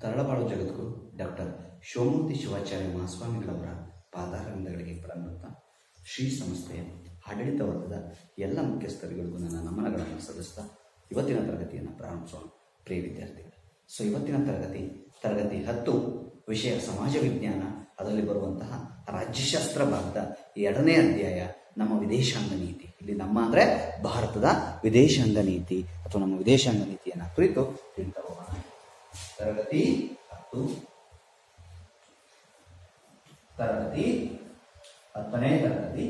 Taralabalu Jagadguru doctor Shivamurthy Shivacharya ಮಹಾಸ್ವಾಮಿಗಳವರ ಪಾದಾರವಿಂದಗಳಿಗೆ ಪ್ರಣಾಮ ಶ್ರೀ ಸಂಸ್ಥೆಯ ಆಡಳಿತ ವರ್ಗದ ಎಲ್ಲ ಮುಖ್ಯಸ್ಥರುಗಳಿಗೂ ನನ್ನ ನಮನಗಳನ್ನು ಸಲ್ಲಿಸ್ತಾ ಇವತ್ತಿನ ತರಗತಿಯನ್ನು ಪ್ರಾರಂಭಿಸೋಣ ಪ್ರಿಯ ವಿದ್ಯಾರ್ಥಿಗಳು ಸೊ ಇವತ್ತಿನ ತರಗತಿ ತರಗತಿ ಹತ್ತು ವಿಷಯ ಸಮಾಜ ವಿಜ್ಞಾನ ಅದರಲ್ಲಿ ಬರುವಂತಹ ರಾಜ್ಯಶಾಸ್ತ್ರ ಭಾಗದ ಎರಡನೇ ಅಧ್ಯಾಯ ನಮ್ಮ ವಿದೇಶಾಂಗ ನೀತಿ ಇಲ್ಲಿ ನಮ್ಮ ಅಂದ್ರೆ ಭಾರತದ ವಿದೇಶಾಂಗ ನೀತಿ ಅಥವಾ ನಮ್ಮ ವಿದೇಶಾಂಗ ನೀತಿಯನ್ನ ಕುರಿತು ತಿಳಿತಾ ಹೋಗೋಣ ತರಗತಿ ಹತ್ತು ತರಗತಿ ಹತ್ತನೇ ತರಗತಿ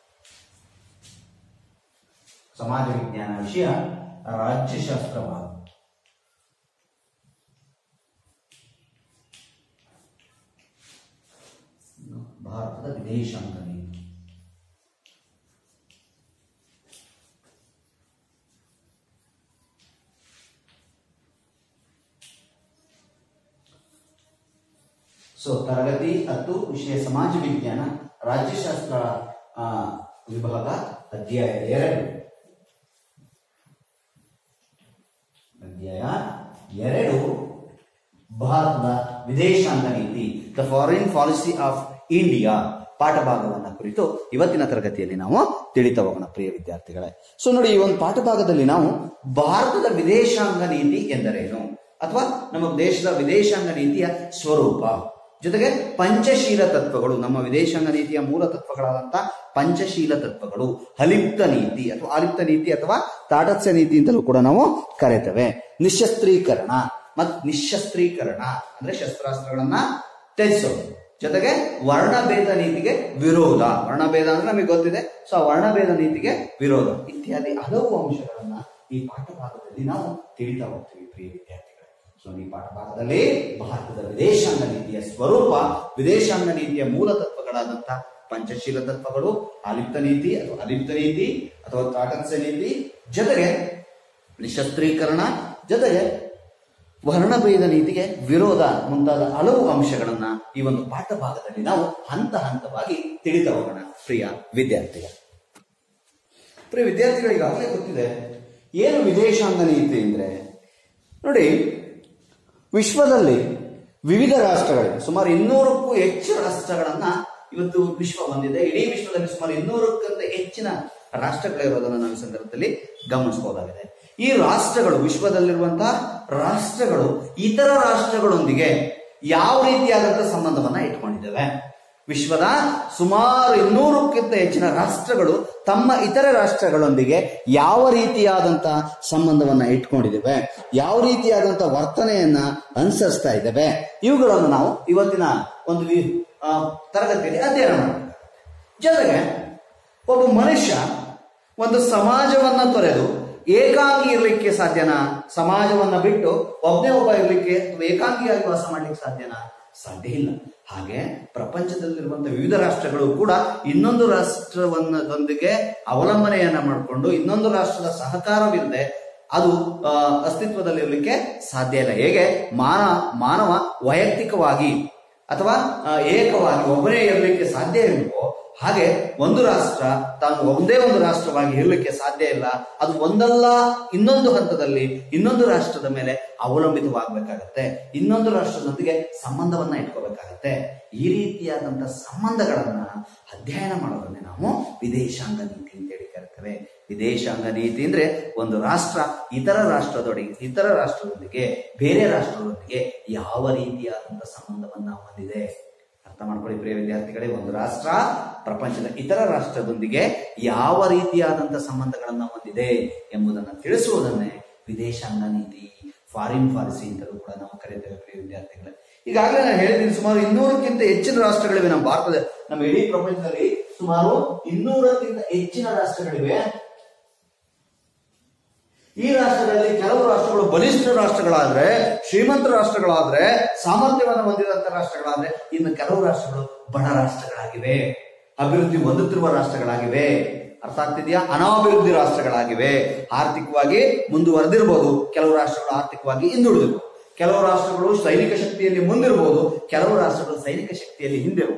ಸಮಾಜ ವಿಜ್ಞಾನ ವಿಷಯ ರಾಜ್ಯಶಾಸ್ತ್ರ ಭಾಗ ಭಾರತದ ವಿದೇಶಾಂಗ ನೀತಿ ಸೊ ತರಗತಿ ಹತ್ತು ವಿಷಯ ಸಮಾಜ ವಿಜ್ಞಾನ ರಾಜ್ಯಶಾಸ್ತ್ರ ಆ, ವಿಭಾಗ ಅಧ್ಯಾಯ ಎರಡು ಅಧ್ಯಾಯ ಎರಡು ಭಾರತದ ವಿದೇಶಾಂಗ ನೀತಿ the foreign policy of India ಪಾಠ ಭಾಗವನ್ನ ಕುರಿತು ಇವತ್ತಿನ ತರಗತಿಯಲ್ಲಿ ನಾವು ತಿಳಿತಾ ಹೋಗೋಣ ಪ್ರಿಯ ವಿದ್ಯಾರ್ಥಿಗಳೇ ಸೊ ನೋಡಿ ಈ ಒಂದು ಪಾಠ ಭಾಗದಲ್ಲಿ ನಾವು ಭಾರತದ ವಿದೇಶಾಂಗ ನೀತಿ ಎಂದರೇನು ಅಥವಾ ನಮ್ಮ ದೇಶದ ವಿದೇಶಾಂಗ ನೀತಿಯ ಸ್ವರೂಪ ಜೊತೆಗೆ ಪಂಚಶೀಲ ತತ್ವಗಳು ನಮ್ಮ ವಿದೇಶಾಂಗ ನೀತಿಯ ಮೂಲ ತತ್ವಗಳಾದಂತಹ ಪಂಚಶೀಲ ತತ್ವಗಳು ಅಲಿಪ್ತ ನೀತಿ ಅಥವಾ ಅಲಿಪ್ತ ನೀತಿ ಅಥವಾ ತಾಟಸ್ಯ ನೀತಿ ಅಂತಲೂ ಕೂಡ ನಾವು ಕರೆತೇವೆ ನಿಶಸ್ತ್ರೀಕರಣ ಮತ್ತು ನಿಶಸ್ತ್ರೀಕರಣ ಅಂದ್ರೆ ಶಸ್ತ್ರಾಸ್ತ್ರಗಳನ್ನ ತ್ಯಜಿಸೋದು ಜೊತೆಗೆ ವರ್ಣಭೇದ ನೀತಿಗೆ ವಿರೋಧ ವರ್ಣಭೇದ ಅಂದ್ರೆ ನಮಗೆ ಗೊತ್ತಿದೆ ಸೊ ಆ ವರ್ಣಭೇದ ನೀತಿಗೆ ವಿರೋಧ ಇತ್ಯಾದಿ ಹಲವು ಅಂಶಗಳನ್ನ ಈ ಪಾಠ ಭಾಗದಲ್ಲಿ ನಾವು ತಿಳಿತಾ ಹೋಗ್ತೀವಿ ಪ್ರಿಯ ವಿದ್ಯಾರ್ಥಿಗಳು ಸೊ ಈ ಪಾಠ ಭಾಗದಲ್ಲಿ ಭಾರತದ ವಿದೇಶಾಂಗ ನೀತಿಯ ಸ್ವರೂಪ ವಿದೇಶಾಂಗ ನೀತಿಯ ಮೂಲ ತತ್ವಗಳಾದಂತಹ ಪಂಚಶೀಲ ತತ್ವಗಳು ಅಲಿಪ್ತ ನೀತಿ ಅಥವಾ ಅಲಿಪ್ತ ನೀತಿ ಅಥವಾ ತಾಟಸ್ಯ ನೀತಿ ಜೊತೆಗೆ ನಿಶಸ್ತ್ರೀಕರಣ ಜೊತೆಗೆ ವರ್ಣಭೇದ ನೀತಿಗೆ ವಿರೋಧ ಮುಂತಾದ ಹಲವು ಅಂಶಗಳನ್ನ ಈ ಒಂದು ಪಾಠ ಭಾಗದಲ್ಲಿ ನಾವು ಹಂತ ಹಂತವಾಗಿ ತಿಳಿತಾ ಹೋಗೋಣ ಪ್ರಿಯ ವಿದ್ಯಾರ್ಥಿಗಳು ಪ್ರಿಯ ವಿದ್ಯಾರ್ಥಿಗಳು ಈಗಾಗಲೇ ಗೊತ್ತಿದೆ ಏನು ವಿದೇಶಾಂಗ ನೀತಿ ಅಂದ್ರೆ ನೋಡಿ ವಿಶ್ವದಲ್ಲಿ ವಿವಿಧ ರಾಷ್ಟ್ರಗಳಿವೆ ಸುಮಾರು ಇನ್ನೂರಕ್ಕೂ ಹೆಚ್ಚು ರಾಷ್ಟ್ರಗಳನ್ನ ಇವತ್ತು ವಿಶ್ವ ಹೊಂದಿದೆ ಇಡೀ ವಿಶ್ವದಲ್ಲಿ ಸುಮಾರು ಇನ್ನೂರಕ್ಕಿಂತ ಹೆಚ್ಚಿನ ರಾಷ್ಟ್ರಗಳಿರೋದನ್ನು ನಾವು ಈ ಸಂದರ್ಭದಲ್ಲಿ ಗಮನಿಸಬಹುದಾಗಿದೆ ಈ ರಾಷ್ಟ್ರಗಳು ವಿಶ್ವದಲ್ಲಿರುವಂತಹ ರಾಷ್ಟ್ರಗಳು ಇತರ ರಾಷ್ಟ್ರಗಳೊಂದಿಗೆ ಯಾವ ರೀತಿಯಾದಂತಹ ಸಂಬಂಧವನ್ನ ಇಟ್ಕೊಂಡಿದ್ದಾವೆ ವಿಶ್ವದ ಸುಮಾರು ಇನ್ನೂರಕ್ಕಿಂತ ಹೆಚ್ಚಿನ ರಾಷ್ಟ್ರಗಳು ತಮ್ಮ ಇತರ ರಾಷ್ಟ್ರಗಳೊಂದಿಗೆ ಯಾವ ರೀತಿಯಾದಂತಹ ಸಂಬಂಧವನ್ನ ಇಟ್ಕೊಂಡಿದ್ದೇವೆ ಯಾವ ರೀತಿಯಾದಂತಹ ವರ್ತನೆಯನ್ನ ಅನುಸರಿಸ್ತಾ ಇದ್ದೇವೆ ಇವುಗಳನ್ನು ನಾವು ಇವತ್ತಿನ ಒಂದು ವಿ- ಆ, ತರಗತಿಯಲ್ಲಿ ಅಧ್ಯಯನ ಮಾಡಬೇಕು ಜೊತೆಗೆ ಒಬ್ಬ ಮನುಷ್ಯ ಒಂದು ಸಮಾಜವನ್ನ ತೊರೆದು ಏಕಾಂಗಿ ಇರ್ಲಿಕ್ಕೆ ಸಾಧ್ಯನಾ ಸಮಾಜವನ್ನ ಬಿಟ್ಟು ಒಬ್ಬನೇ ಒಬ್ಬ ಇರ್ಲಿಕ್ಕೆ ಅಥವಾ ಏಕಾಂಗಿಯಾಗಿ ವಾಸ ಮಾಡ್ಲಿಕ್ಕೆ ಸಾಧ್ಯನಾ ಸಾಧ್ಯ ಇಲ್ಲ ಹಾಗೆ ಪ್ರಪಂಚದಲ್ಲಿರುವಂತಹ ವಿವಿಧ ರಾಷ್ಟ್ರಗಳು ಕೂಡ ಇನ್ನೊಂದು ರಾಷ್ಟ್ರವನ್ನದೊಂದಿಗೆ ಅವಲಂಬನೆಯನ್ನ ಮಾಡಿಕೊಂಡು ಇನ್ನೊಂದು ರಾಷ್ಟ್ರದ ಸಹಕಾರವಿಲ್ಲದೆ ಅದು ಆ, ಅಸ್ತಿತ್ವದಲ್ಲಿರ್ಲಿಕ್ಕೆ ಸಾಧ್ಯ ಇಲ್ಲ ಹೇಗೆ ಮಾನ ಮಾನವ ವೈಯಕ್ತಿಕವಾಗಿ ಅಥವಾ ಆ, ಏಕವಾಗಿ ಒಬ್ಬನೇ ಇರಲಿಕ್ಕೆ ಸಾಧ್ಯ ಇಲ್ವೋ ಹಾಗೆ ಒಂದು ರಾಷ್ಟ್ರ ತಾನು ಒಂದೇ ಒಂದು ರಾಷ್ಟ್ರವಾಗಿ ಇರಲಿಕ್ಕೆ ಸಾಧ್ಯ ಇಲ್ಲ ಅದು ಒಂದಲ್ಲ ಇನ್ನೊಂದು ಹಂತದಲ್ಲಿ ಇನ್ನೊಂದು ರಾಷ್ಟ್ರದ ಮೇಲೆ ಅವಲಂಬಿತವಾಗಬೇಕಾಗತ್ತೆ ಇನ್ನೊಂದು ರಾಷ್ಟ್ರದೊಂದಿಗೆ ಸಂಬಂಧವನ್ನ ಇಟ್ಕೋಬೇಕಾಗತ್ತೆ ಈ ರೀತಿಯಾದಂತಹ ಸಂಬಂಧಗಳನ್ನ ಅಧ್ಯಯನ ಮಾಡೋದನ್ನೇ ನಾವು ವಿದೇಶಾಂಗ ನೀತಿ ಅಂತೇಳಿ ಕರಿತೇವೆ ವಿದೇಶಾಂಗ ನೀತಿ ಅಂದ್ರೆ ಒಂದು ರಾಷ್ಟ್ರ ಇತರ ರಾಷ್ಟ್ರದೊಳಗೆ ಇತರ ರಾಷ್ಟ್ರದೊಂದಿಗೆ ಬೇರೆ ರಾಷ್ಟ್ರದೊಂದಿಗೆ ಯಾವ ರೀತಿಯಾದಂತಹ ಸಂಬಂಧವನ್ನ ಹೊಂದಿದೆ ಅರ್ಥ ಮಾಡ್ಕೊಳ್ಳಿ ಪ್ರಿಯ ವಿದ್ಯಾರ್ಥಿಗಳೇ ಒಂದು ರಾಷ್ಟ್ರ ಪ್ರಪಂಚದ ಇತರ ರಾಷ್ಟ್ರದೊಂದಿಗೆ ಯಾವ ರೀತಿಯಾದಂತಹ ಸಂಬಂಧಗಳನ್ನ ಹೊಂದಿದೆ ಎಂಬುದನ್ನು ತಿಳಿಸುವುದನ್ನೇ ವಿದೇಶಾಂಗ ನೀತಿ ಫಾರಿನ್ ಪಾಲಿಸಿ ಅಂತಲೂ ಕೂಡ ನಾವು ಕರೀತೇವೆ ಪ್ರಿಯ ವಿದ್ಯಾರ್ಥಿಗಳೇ ಈಗಾಗಲೇ ನಾನು ಹೇಳಿದ್ದೀನಿ ಸುಮಾರು ಇನ್ನೂರಕ್ಕಿಂತ ಹೆಚ್ಚಿನ ರಾಷ್ಟ್ರಗಳಿವೆ ನಮ್ಮ ಭಾರತದ ನಮ್ಮ ಇಡೀ ಪ್ರಪಂಚದಲ್ಲಿ ಸುಮಾರು ಇನ್ನೂರಕ್ಕಿಂತ ಹೆಚ್ಚಿನ ರಾಷ್ಟ್ರಗಳಿವೆ ಈ ರಾಷ್ಟ್ರಗಳಲ್ಲಿ ಕೆಲವು ರಾಷ್ಟ್ರಗಳು ಬಲಿಷ್ಠ ರಾಷ್ಟ್ರಗಳಾದ್ರೆ ಶ್ರೀಮಂತ ರಾಷ್ಟ್ರಗಳಾದ್ರೆ ಸಾಮರ್ಥ್ಯವನ್ನು ಹೊಂದಿದಂತ ರಾಷ್ಟ್ರಗಳಾದ್ರೆ ಇನ್ನು ಕೆಲವು ರಾಷ್ಟ್ರಗಳು ಬಡ ರಾಷ್ಟ್ರಗಳಾಗಿವೆ ಅಭಿವೃದ್ಧಿ ಹೊಂದುತ್ತಿರುವ ರಾಷ್ಟ್ರಗಳಾಗಿವೆ ಅರ್ಥ ಆಗ್ತಿದೆಯಾ ಅನಾಭಿವೃದ್ಧಿ ರಾಷ್ಟ್ರಗಳಾಗಿವೆ ಆರ್ಥಿಕವಾಗಿ ಮುಂದುವರೆದಿರಬಹುದು ಕೆಲವು ರಾಷ್ಟ್ರಗಳು ಆರ್ಥಿಕವಾಗಿ ಹಿಂದುಳಿದಿರಬಹುದು ಕೆಲವು ರಾಷ್ಟ್ರಗಳು ಸೈನಿಕ ಶಕ್ತಿಯಲ್ಲಿ ಮುಂದಿರಬಹುದು ಕೆಲವು ರಾಷ್ಟ್ರಗಳು ಸೈನಿಕ ಶಕ್ತಿಯಲ್ಲಿ ಹಿಂದಿರಬಹುದು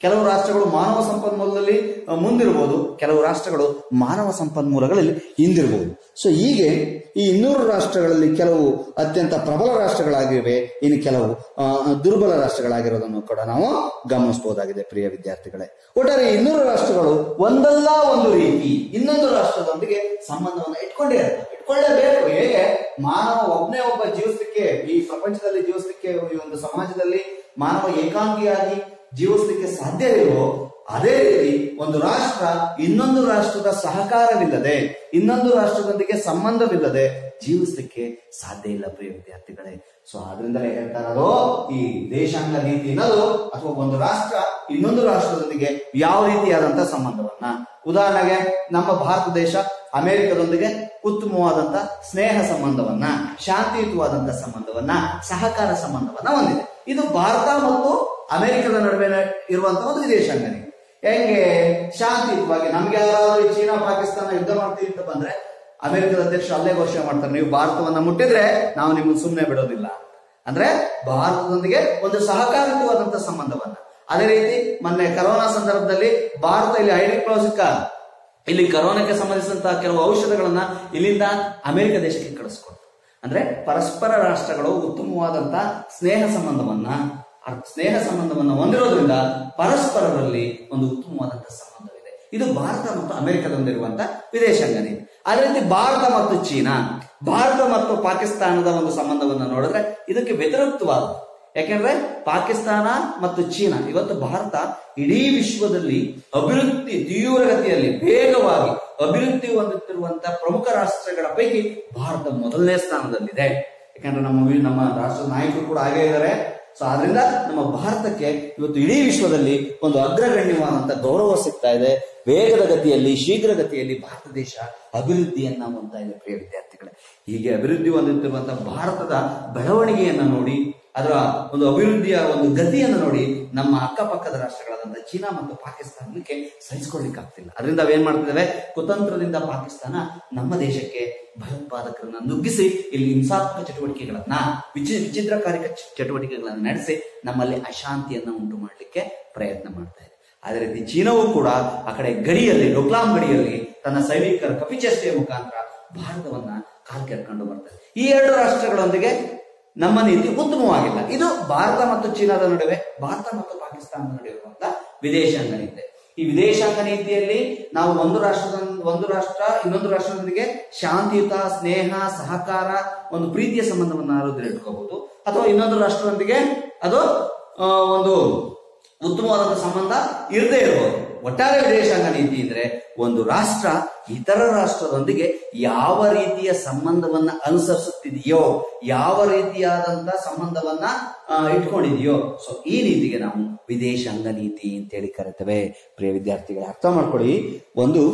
ಕೆಲವು ರಾಷ್ಟ್ರಗಳು ಮಾನವ ಸಂಪನ್ಮೂಲದಲ್ಲಿ ಆ, ಮುಂದಿರಬಹುದು ಕೆಲವು ರಾಷ್ಟ್ರಗಳು ಮಾನವ ಸಂಪನ್ಮೂಲಗಳಲ್ಲಿ ಹಿಂದಿರಬಹುದು ಸೊ ಹೀಗೆ ಈ ಇನ್ನೂರು ರಾಷ್ಟ್ರಗಳಲ್ಲಿ ಕೆಲವು ಅತ್ಯಂತ ಪ್ರಬಲ ರಾಷ್ಟ್ರಗಳಾಗಿವೆ ಇನ್ನು ಕೆಲವು ಆ, ದುರ್ಬಲ ರಾಷ್ಟ್ರಗಳಾಗಿರೋದನ್ನು ಕೂಡ ನಾವು ಗಮನಿಸಬಹುದಾಗಿದೆ ಪ್ರಿಯ ವಿದ್ಯಾರ್ಥಿಗಳೇ ಒಟ್ಟಾರೆ ಈ ಇನ್ನೂರು ರಾಷ್ಟ್ರಗಳು ಒಂದಲ್ಲ ಒಂದು ರೀತಿ ಇನ್ನೊಂದು ರಾಷ್ಟ್ರದೊಂದಿಗೆ ಸಂಬಂಧವನ್ನು ಇಟ್ಕೊಂಡೇ ಇರ್ತವೆ ಇಟ್ಕೊಳ್ಳೇಬೇಕು ಹೇಗೆ ಮಾನವ ಒಬ್ಬನೇ ಒಬ್ಬ ಜೀವಿಸಲಿಕ್ಕೆ ಈ ಪ್ರಪಂಚದಲ್ಲಿ ಜೀವಿಸಲಿಕ್ಕೆ ಈ ಒಂದು ಸಮಾಜದಲ್ಲಿ ಮಾನವ ಏಕಾಂಗಿಯಾಗಿ ಜೀವಿಸಲಿಕ್ಕೆ ಸಾಧ್ಯವಿಲ್ಲವೋ ಅದೇ ರೀತಿ ಒಂದು ರಾಷ್ಟ್ರ ಇನ್ನೊಂದು ರಾಷ್ಟ್ರದ ಸಹಕಾರವಿಲ್ಲದೆ ಇನ್ನೊಂದು ರಾಷ್ಟ್ರದೊಂದಿಗೆ ಸಂಬಂಧವಿಲ್ಲದೆ ಜೀವಿಸಲಿಕ್ಕೆ ಸಾಧ್ಯ ಇಲ್ಲ ಪ್ರಿಯ ವಿದ್ಯಾರ್ಥಿಗಳೇ ಸೊ ಆದ್ರಿಂದಲೇ ಹೇಳ್ತಾ ಇರೋದು ಈ ದೇಶಾಂಗ ನೀತಿ ಅನ್ನೋದು ಅಥವಾ ಒಂದು ರಾಷ್ಟ್ರ ಇನ್ನೊಂದು ರಾಷ್ಟ್ರದೊಂದಿಗೆ ಯಾವ ರೀತಿಯಾದಂತಹ ಸಂಬಂಧವನ್ನ ಉದಾಹರಣೆಗೆ ನಮ್ಮ ಭಾರತ ದೇಶ ಅಮೆರಿಕದೊಂದಿಗೆ ಉತ್ತಮವಾದಂತ ಸ್ನೇಹ ಸಂಬಂಧವನ್ನ ಶಾಂತಿಯುತವಾದಂತ ಸಂಬಂಧವನ್ನ ಸಹಕಾರ ಸಂಬಂಧವನ್ನ ಹೊಂದಿದೆ ಇದು ಭಾರತ ಮತ್ತು ಅಮೆರಿಕದ ನಡುವೆ ಇರುವಂತಹ ಒಂದು ವಿದೇಶಾಂಗ ನೀತಿ ಹೆಂಗೆ ಶಾಂತಿಯುತವಾಗಿ ನಮ್ಗೆ ಯಾರಾದ್ರೂ ಈ ಚೀನಾ ಪಾಕಿಸ್ತಾನ ಯುದ್ಧ ಮಾಡ್ತೀವಿ ಅಂತ ಬಂದ್ರೆ ಅಮೆರಿಕದ ಅಧ್ಯಕ್ಷ ಅಲ್ಲೇ ಘೋಷಣೆ ಮಾಡ್ತಾರೆ ನೀವು ಭಾರತವನ್ನ ಮುಟ್ಟಿದ್ರೆ ನಾವು ನಿಮ್ಮನ್ನು ಸುಮ್ಮನೆ ಬಿಡೋದಿಲ್ಲ ಅಂದ್ರೆ ಭಾರತದೊಂದಿಗೆ ಒಂದು ಸಹಕಾರಯುತವಾದಂತ ಸಂಬಂಧವನ್ನ ಅದೇ ರೀತಿ ಮೊನ್ನೆ ಕರೋನಾ ಸಂದರ್ಭದಲ್ಲಿ ಭಾರತ ಇಲ್ಲಿ ಹೈಡ್ರಿಕ್ಲೋಸಿಕ ಇಲ್ಲಿ ಕರೋನಾಕ್ಕೆ ಸಂಬಂಧಿಸಿದಂತಹ ಕೆಲವು ಔಷಧಗಳನ್ನ ಇಲ್ಲಿಂದ ಅಮೆರಿಕ ದೇಶಕ್ಕೆ ಕಳಿಸ್ಕೊಡ್ತು ಅಂದ್ರೆ ಪರಸ್ಪರ ರಾಷ್ಟ್ರಗಳು ಉತ್ತಮವಾದಂತ ಸ್ನೇಹ ಸಂಬಂಧವನ್ನ ಅರ್- ಸ್ನೇಹ ಸಂಬಂಧವನ್ನ ಹೊಂದಿರೋದ್ರಿಂದ ಪರಸ್ಪರರಲ್ಲಿ ಒಂದು ಉತ್ತಮವಾದಂತ ಸಂಬಂಧವಿದೆ ಇದು ಭಾರತ ಮತ್ತು ಅಮೆರಿಕದೊಂದಿರುವಂತ ವಿದೇಶಾಂಗ ನೀತಿ ಅದೇ ರೀತಿ ಭಾರತ ಮತ್ತು ಚೀನಾ ಭಾರತ ಮತ್ತು ಪಾಕಿಸ್ತಾನದ ಒಂದು ಸಂಬಂಧವನ್ನ ನೋಡಿದ್ರೆ ಇದಕ್ಕೆ ವ್ಯತಿರಿಕ್ತವಾದ ಯಾಕೆಂದ್ರೆ ಪಾಕಿಸ್ತಾನ ಮತ್ತು ಚೀನಾ ಇವತ್ತು ಭಾರತ ಇಡೀ ವಿಶ್ವದಲ್ಲಿ ಅಭಿವೃದ್ಧಿ ತೀವ್ರಗತಿಯಲ್ಲಿ ವೇಗವಾಗಿ ಅಭಿವೃದ್ಧಿ ಹೊಂದುತ್ತಿರುವಂತಹ ಪ್ರಮುಖ ರಾಷ್ಟ್ರಗಳ ಪೈಕಿ ಭಾರತ ಮೊದಲನೇ ಸ್ಥಾನದಲ್ಲಿದೆ ಯಾಕಂದ್ರೆ ನಮ್ಮ ವಿ- ನಮ್ಮ ರಾಷ್ಟ್ರದ ನಾಯಕರು ಕೂಡ ಹಾಗೇ ಇದ್ದಾರೆ ಸೊ ಆದ್ರಿಂದ ನಮ್ಮ ಭಾರತಕ್ಕೆ ಇವತ್ತು ಇಡೀ ವಿಶ್ವದಲ್ಲಿ ಒಂದು ಅಗ್ರಗಣ್ಯವಾದಂತ ಗೌರವ ಸಿಗ್ತಾ ಇದೆ ವೇಗದ ಗತಿಯಲ್ಲಿ ಶೀಘ್ರಗತಿಯಲ್ಲಿ ಭಾರತ ದೇಶ ಅಭಿವೃದ್ಧಿಯನ್ನ ಹೊಂದ್ತಾ ಇದೆ ಪ್ರಿಯ ವಿದ್ಯಾರ್ಥಿಗಳೇ ಹೀಗೆ ಅಭಿವೃದ್ಧಿ ಹೊಂದುತ್ತಿರುವಂತಹ ಭಾರತದ ಬೆಳವಣಿಗೆಯನ್ನ ನೋಡಿ ಅದರ ಒಂದು ಅಭಿವೃದ್ಧಿಯ ಒಂದು ಗತಿಯನ್ನು ನೋಡಿ ನಮ್ಮ ಅಕ್ಕಪಕ್ಕದ ರಾಷ್ಟ್ರಗಳಾದಂತಹ ಚೀನಾ ಮತ್ತು ಪಾಕಿಸ್ತಾನಕ್ಕೆ ಸಹಿಸಿಕೊಳ್ಳಿಕ್ಕಾಗ್ತಿಲ್ಲ ಅದರಿಂದ ನಾವೇನ್ ಮಾಡ್ತಿದ್ದೇವೆ ಕುತಂತ್ರದಿಂದ ಪಾಕಿಸ್ತಾನ ನಮ್ಮ ದೇಶಕ್ಕೆ ಭಯೋತ್ಪಾದಕರನ್ನ ನುಗ್ಗಿಸಿ ಇಲ್ಲಿ ಹಿಂಸಾತ್ಮಕ ಚಟುವಟಿಕೆಗಳನ್ನ ವಿಚಿ ವಿಚಿತ್ರಕಾರಿ ಚ- ಚಟುವಟಿಕೆಗಳನ್ನ ನಡೆಸಿ ನಮ್ಮಲ್ಲಿ ಅಶಾಂತಿಯನ್ನ ಉಂಟು ಮಾಡಲಿಕ್ಕೆ ಪ್ರಯತ್ನ ಮಾಡ್ತಾ ಇದೆ ಅದೇ ರೀತಿ ಚೀನಾವು ಕೂಡ ಆ ಕಡೆ ಗಡಿಯಲ್ಲಿ ಡೊಕ್ಲಾಂ ಗಡಿಯಲ್ಲಿ ತನ್ನ ಸೈನಿಕರ ಕಪಿಚೇಷ್ಟೆಯ ಮುಖಾಂತರ ಭಾರತವನ್ನ ಕಾಲ್ ಕೆರ್ಕೊಂಡು ಬರ್ತದೆ ಈ ಎರಡು ರಾಷ್ಟ್ರಗಳೊಂದಿಗೆ ನಮ್ಮ ನೀತಿ ಉತ್ತಮವಾಗಿಲ್ಲ ಇದು ಭಾರತ ಮತ್ತು ಚೀನಾದ ನಡುವೆ ಭಾರತ ಮತ್ತು ಪಾಕಿಸ್ತಾನದ ನಡುವೆ ಇರುವಂತಹ ವಿದೇಶಾಂಗ ನೀತಿ ಈ ವಿದೇಶಾಂಗ ನೀತಿಯಲ್ಲಿ ನಾವು ಒಂದು ರಾಷ್ಟ್ರದ ಒಂದು ರಾಷ್ಟ್ರ ಇನ್ನೊಂದು ರಾಷ್ಟ್ರದೊಂದಿಗೆ ಶಾಂತಿಯುತ ಸ್ನೇಹ ಸಹಕಾರ ಒಂದು ಪ್ರೀತಿಯ ಸಂಬಂಧವನ್ನು ಆರೋಗ್ಯ ಇಟ್ಕೋಬಹುದು ಅಥವಾ ಇನ್ನೊಂದು ರಾಷ್ಟ್ರದೊಂದಿಗೆ ಅದು ಆ, ಒಂದು ಉತ್ತಮವಾದಂತಹ ಸಂಬಂಧ ಇರದೇ ಇರಬಹುದು ಒಟ್ಟಾರೆ ವಿದೇಶಾಂಗ ನೀತಿ ಅಂದ್ರೆ ಒಂದು ರಾಷ್ಟ್ರ ಇತರ ರಾಷ್ಟ್ರದೊಂದಿಗೆ ಯಾವ ರೀತಿಯ ಸಂಬಂಧವನ್ನ ಅನುಸರಿಸುತ್ತಿದೆಯೋ ಯಾವ ರೀತಿಯಾದಂತಹ ಸಂಬಂಧವನ್ನ ಆ, ಇಟ್ಕೊಂಡಿದೆಯೋ ಸೊ ಈ ನೀತಿಗೆ ನಾವು ವಿದೇಶಾಂಗ ನೀತಿ ಅಂತೇಳಿ ಕರಿತೇವೆ ಪ್ರಿಯ ವಿದ್ಯಾರ್ಥಿಗಳೇ ಅರ್ಥ ಮಾಡ್ಕೊಳ್ಳಿ ಒಂದು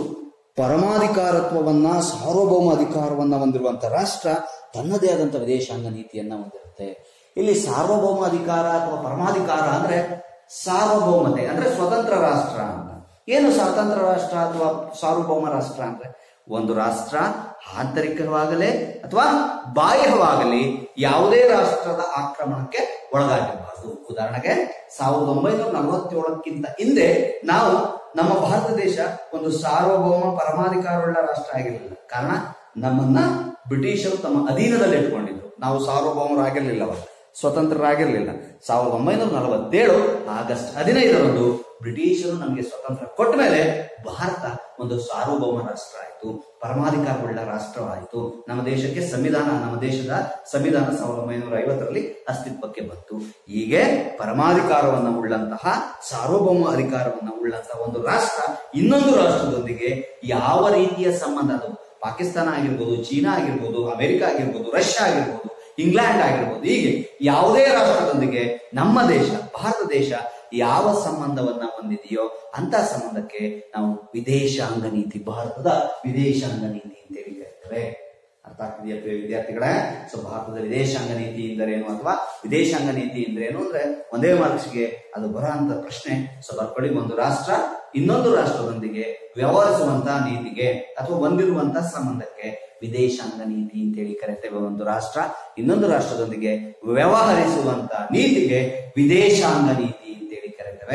ಪರಮಾಧಿಕಾರತ್ವವನ್ನ ಸಾರ್ವಭೌಮ ಅಧಿಕಾರವನ್ನ ಹೊಂದಿರುವಂತ ರಾಷ್ಟ್ರ ತನ್ನದೇ ಆದಂತ ವಿದೇಶಾಂಗ ನೀತಿಯನ್ನ ಹೊಂದಿರುತ್ತೆ ಇಲ್ಲಿ ಸಾರ್ವಭೌಮ ಅಧಿಕಾರ ಅಥವಾ ಪರಮಾಧಿಕಾರ ಅಂದ್ರೆ ಸಾರ್ವಭೌಮತೆ ಅಂದ್ರೆ ಸ್ವತಂತ್ರ ರಾಷ್ಟ್ರ ಅಂತ ಏನು ಸ್ವತಂತ್ರ ರಾಷ್ಟ್ರ ಅಥವಾ ಸಾರ್ವಭೌಮ ರಾಷ್ಟ್ರ ಅಂದ್ರೆ ಒಂದು ರಾಷ್ಟ್ರ ಆಂತರಿಕವಾಗಲಿ ಅಥವಾ ಬಾಹ್ಯವಾಗಲಿ ಯಾವುದೇ ರಾಷ್ಟ್ರದ ಆಕ್ರಮಣಕ್ಕೆ ಒಳಗಾಗಿರಬಾರದು ಉದಾಹರಣೆಗೆ ಸಾವಿರದ ಒಂಬೈನೂರ ನಲವತ್ತೇಳಕ್ಕಿಂತ ಹಿಂದೆ ನಾವು ನಮ್ಮ ಭಾರತ ದೇಶ ಒಂದು ಸಾರ್ವಭೌಮ ಪರಮಾಧಿಕಾರವುಳ್ಳ ರಾಷ್ಟ್ರ ಆಗಿರಲಿಲ್ಲ ಕಾರಣ ನಮ್ಮನ್ನ ಬ್ರಿಟಿಷರು ತಮ್ಮ ಅಧೀನದಲ್ಲಿ ಇಟ್ಕೊಂಡಿದ್ರು ನಾವು ಸಾರ್ವಭೌಮರಾಗಿರ್ಲಿಲ್ಲ ಅವಾಗ ಸ್ವತಂತ್ರರಾಗಿರ್ಲಿಲ್ಲ ಸಾವಿರದ ಒಂಬೈನೂರ ನಲವತ್ತೇಳು ಆಗಸ್ಟ್ ಹದಿನೈದರಂದು ಬ್ರಿಟಿಷರು ನಮಗೆ ಸ್ವತಂತ್ರ ಕೊಟ್ಟ ಮೇಲೆ ಭಾರತ ಒಂದು ಸಾರ್ವಭೌಮ ರಾಷ್ಟ್ರ ಆಯಿತು ಪರಮಾಧಿಕಾರವುಳ್ಳ ರಾಷ್ಟ್ರವಾಯಿತು ನಮ್ಮ ದೇಶಕ್ಕೆ ಸಂವಿಧಾನ ನಮ್ಮ ದೇಶದ ಸಂವಿಧಾನ ಸಾವಿರದ ಒಂಬೈನೂರ ಐವತ್ತರಲ್ಲಿ ಅಸ್ತಿತ್ವಕ್ಕೆ ಬಂತು ಹೀಗೆ ಪರಮಾಧಿಕಾರವನ್ನ ಉಳ್ಳಂತಹ ಸಾರ್ವಭೌಮ ಅಧಿಕಾರವನ್ನ ಉಳ್ಳಂತಹ ಒಂದು ರಾಷ್ಟ್ರ ಇನ್ನೊಂದು ರಾಷ್ಟ್ರದೊಂದಿಗೆ ಯಾವ ರೀತಿಯ ಸಂಬಂಧ ಅದು ಪಾಕಿಸ್ತಾನ ಆಗಿರ್ಬೋದು ಚೀನಾ ಆಗಿರ್ಬೋದು ಅಮೆರಿಕ ಆಗಿರ್ಬೋದು ರಷ್ಯಾ ಆಗಿರ್ಬೋದು ಇಂಗ್ಲೆಂಡ್ ಆಗಿರ್ಬೋದು ಹೀಗೆ ಯಾವುದೇ ರಾಷ್ಟ್ರದೊಂದಿಗೆ ನಮ್ಮ ದೇಶ ಭಾರತ ದೇಶ ಯಾವ ಸಂಬಂಧವನ್ನ ಹೊಂದಿದೆಯೋ ಅಂತ ಸಂಬಂಧಕ್ಕೆ ನಾವು ವಿದೇಶಾಂಗ ನೀತಿ ಭಾರತದ ವಿದೇಶಾಂಗ ನೀತಿ ಅಂತೇಳಿ ಕರೀತೇವೆ ಅರ್ಥ ಆಗ್ತಿದೆಯಾ ಪ್ರಿಯ ವಿದ್ಯಾರ್ಥಿಗಳೇ ಸೊ ಭಾರತದ ವಿದೇಶಾಂಗ ನೀತಿ ಎಂದರೇನು ಅಥವಾ ವಿದೇಶಾಂಗ ನೀತಿ ಎಂದರೇನು ಅಂದ್ರೆ ಒಂದೇ ಮಾರ್ಕ್ಸ್ಗೆ ಅದು ಬರೋ ಅಂತ ಪ್ರಶ್ನೆ ಸೊ ಬರ್ಕೊಳ್ಳಿ ಒಂದು ರಾಷ್ಟ್ರ ಇನ್ನೊಂದು ರಾಷ್ಟ್ರದೊಂದಿಗೆ ವ್ಯವಹರಿಸುವಂತಹ ನೀತಿಗೆ ಅಥವಾ ಹೊಂದಿರುವಂತಹ ಸಂಬಂಧಕ್ಕೆ ವಿದೇಶಾಂಗ ನೀತಿ ಅಂತೇಳಿ ಕರೆತೇವೆ ಒಂದು ರಾಷ್ಟ್ರ ಇನ್ನೊಂದು ರಾಷ್ಟ್ರದೊಂದಿಗೆ ವ್ಯವಹರಿಸುವಂತ ನೀತಿಗೆ ವಿದೇಶಾಂಗ ನೀತಿ ಅಂತೇಳಿ ಕರೆತೇವೆ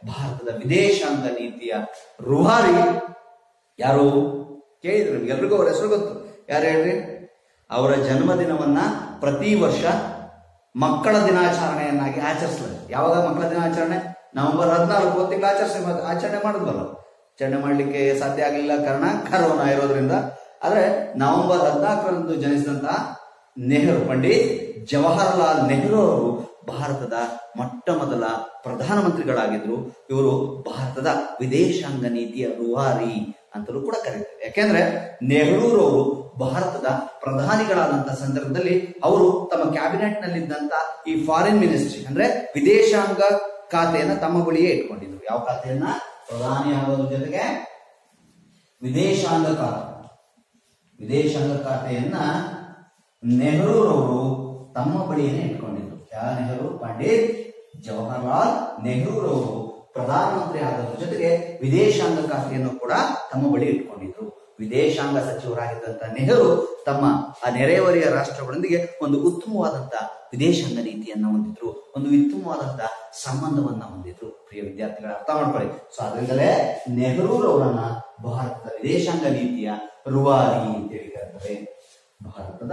ಭಾರತದ ವಿದೇಶಾಂಗ ನೀತಿಯ ರೂವಾರಿ ಯಾರು ಕೇಳಿದ್ರು ನಿಮ್ಗೆ ಎಲ್ರಿಗೂ ಅವ್ರ ಹೆಸರು ಗೊತ್ತು ಯಾರು ಹೇಳ್ರಿ ಅವರ ಜನ್ಮದಿನವನ್ನ ಪ್ರತಿ ವರ್ಷ ಮಕ್ಕಳ ದಿನಾಚರಣೆಯನ್ನಾಗಿ ಆಚರಿಸಲಾಗಿದೆ ಯಾವಾಗ ಮಕ್ಕಳ ದಿನಾಚರಣೆ ನವೆಂಬರ್ ಹದಿನಾಲ್ಕು ತಿಂಗಳು ಆಚರಿಸಿ ಆಚರಣೆ ಮಾಡಿದ್ವಲ್ಲ ಆಚರಣೆ ಮಾಡಲಿಕ್ಕೆ ಸಾಧ್ಯ ಆಗಲಿಲ್ಲ ಕಾರಣ ಕರೋನಾ ಇರೋದ್ರಿಂದ ಆದ್ರೆ ನವೆಂಬರ್ ಹದಿನಾಲ್ಕರಂದು ಜನಿಸಿದಂತಹ ನೆಹರು ಪಂಡಿತ್ ಜವಾಹರ್ಲಾಲ್ ನೆಹರು ಅವರು ಭಾರತದ ಮೊಟ್ಟ ಮೊದಲ ಪ್ರಧಾನಮಂತ್ರಿಗಳಾಗಿದ್ರು ಇವರು ಭಾರತದ ವಿದೇಶಾಂಗ ನೀತಿಯ ರೂವಾರಿ ಅಂತಲೂ ಕೂಡ ಕರೀತಾರೆ ಯಾಕೆಂದ್ರೆ ನೆಹರೂರವರು ಭಾರತದ ಪ್ರಧಾನಿಗಳಾದಂತಹ ಸಂದರ್ಭದಲ್ಲಿ ಅವರು ತಮ್ಮ ಕ್ಯಾಬಿನೆಟ್ ನಲ್ಲಿದ್ದಂತ ಈ ಫಾರಿನ್ ಮಿನಿಸ್ಟ್ರಿ ಅಂದ್ರೆ ವಿದೇಶಾಂಗ ಖಾತೆಯನ್ನ ತಮ್ಮ ಬಳಿಯೇ ಇಟ್ಕೊಂಡಿದ್ರು ಯಾವ ಖಾತೆಯನ್ನ ಪ್ರಧಾನಿ ಆಗೋದ್ರ ಜೊತೆಗೆ ವಿದೇಶಾಂಗ ಖಾತೆ ವಿದೇಶಾಂಗ ಖಾತೆಯನ್ನ ನೆಹರೂರವರು ತಮ್ಮ ಬಳಿಯೇ ಇಟ್ಕೊಂಡಿದ್ರು ಯಾವ ನೆಹರು ಪಂಡಿತ್ ಜವಾಹರ್ಲಾಲ್ ನೆಹರೂರವರು ಪ್ರಧಾನಮಂತ್ರಿ ಆಗೋದ್ರ ಜೊತೆಗೆ ವಿದೇಶಾಂಗ ಖಾತೆಯನ್ನು ಕೂಡ ತಮ್ಮ ಬಳಿ ಇಟ್ಕೊಂಡಿದ್ರು ವಿದೇಶಾಂಗ ಸಚಿವರಾಗಿದ್ದಂತ ನೆಹರು ತಮ್ಮ ಆ ನೆರೆಹೊರೆಯ ರಾಷ್ಟ್ರಗಳೊಂದಿಗೆ ಒಂದು ಉತ್ತಮವಾದಂತ ವಿದೇಶಾಂಗ ನೀತಿಯನ್ನ ಹೊಂದಿದ್ರು ಒಂದು ಉತ್ತಮವಾದಂತ ಸಂಬಂಧವನ್ನ ಹೊಂದಿದ್ರು ಪ್ರಿಯ ವಿದ್ಯಾರ್ಥಿಗಳ ಅರ್ಥ ಮಾಡ್ಕೊಳ್ಳಿ ಸೊ ಅದರಿಂದಲೇ ನೆಹರೂರವರನ್ನ ಭಾರತದ ವಿದೇಶಾಂಗ ನೀತಿಯ ರೂವಾರಿ ಅಂತೇಳಿ ಕರೀತಾರೆ ಭಾರತದ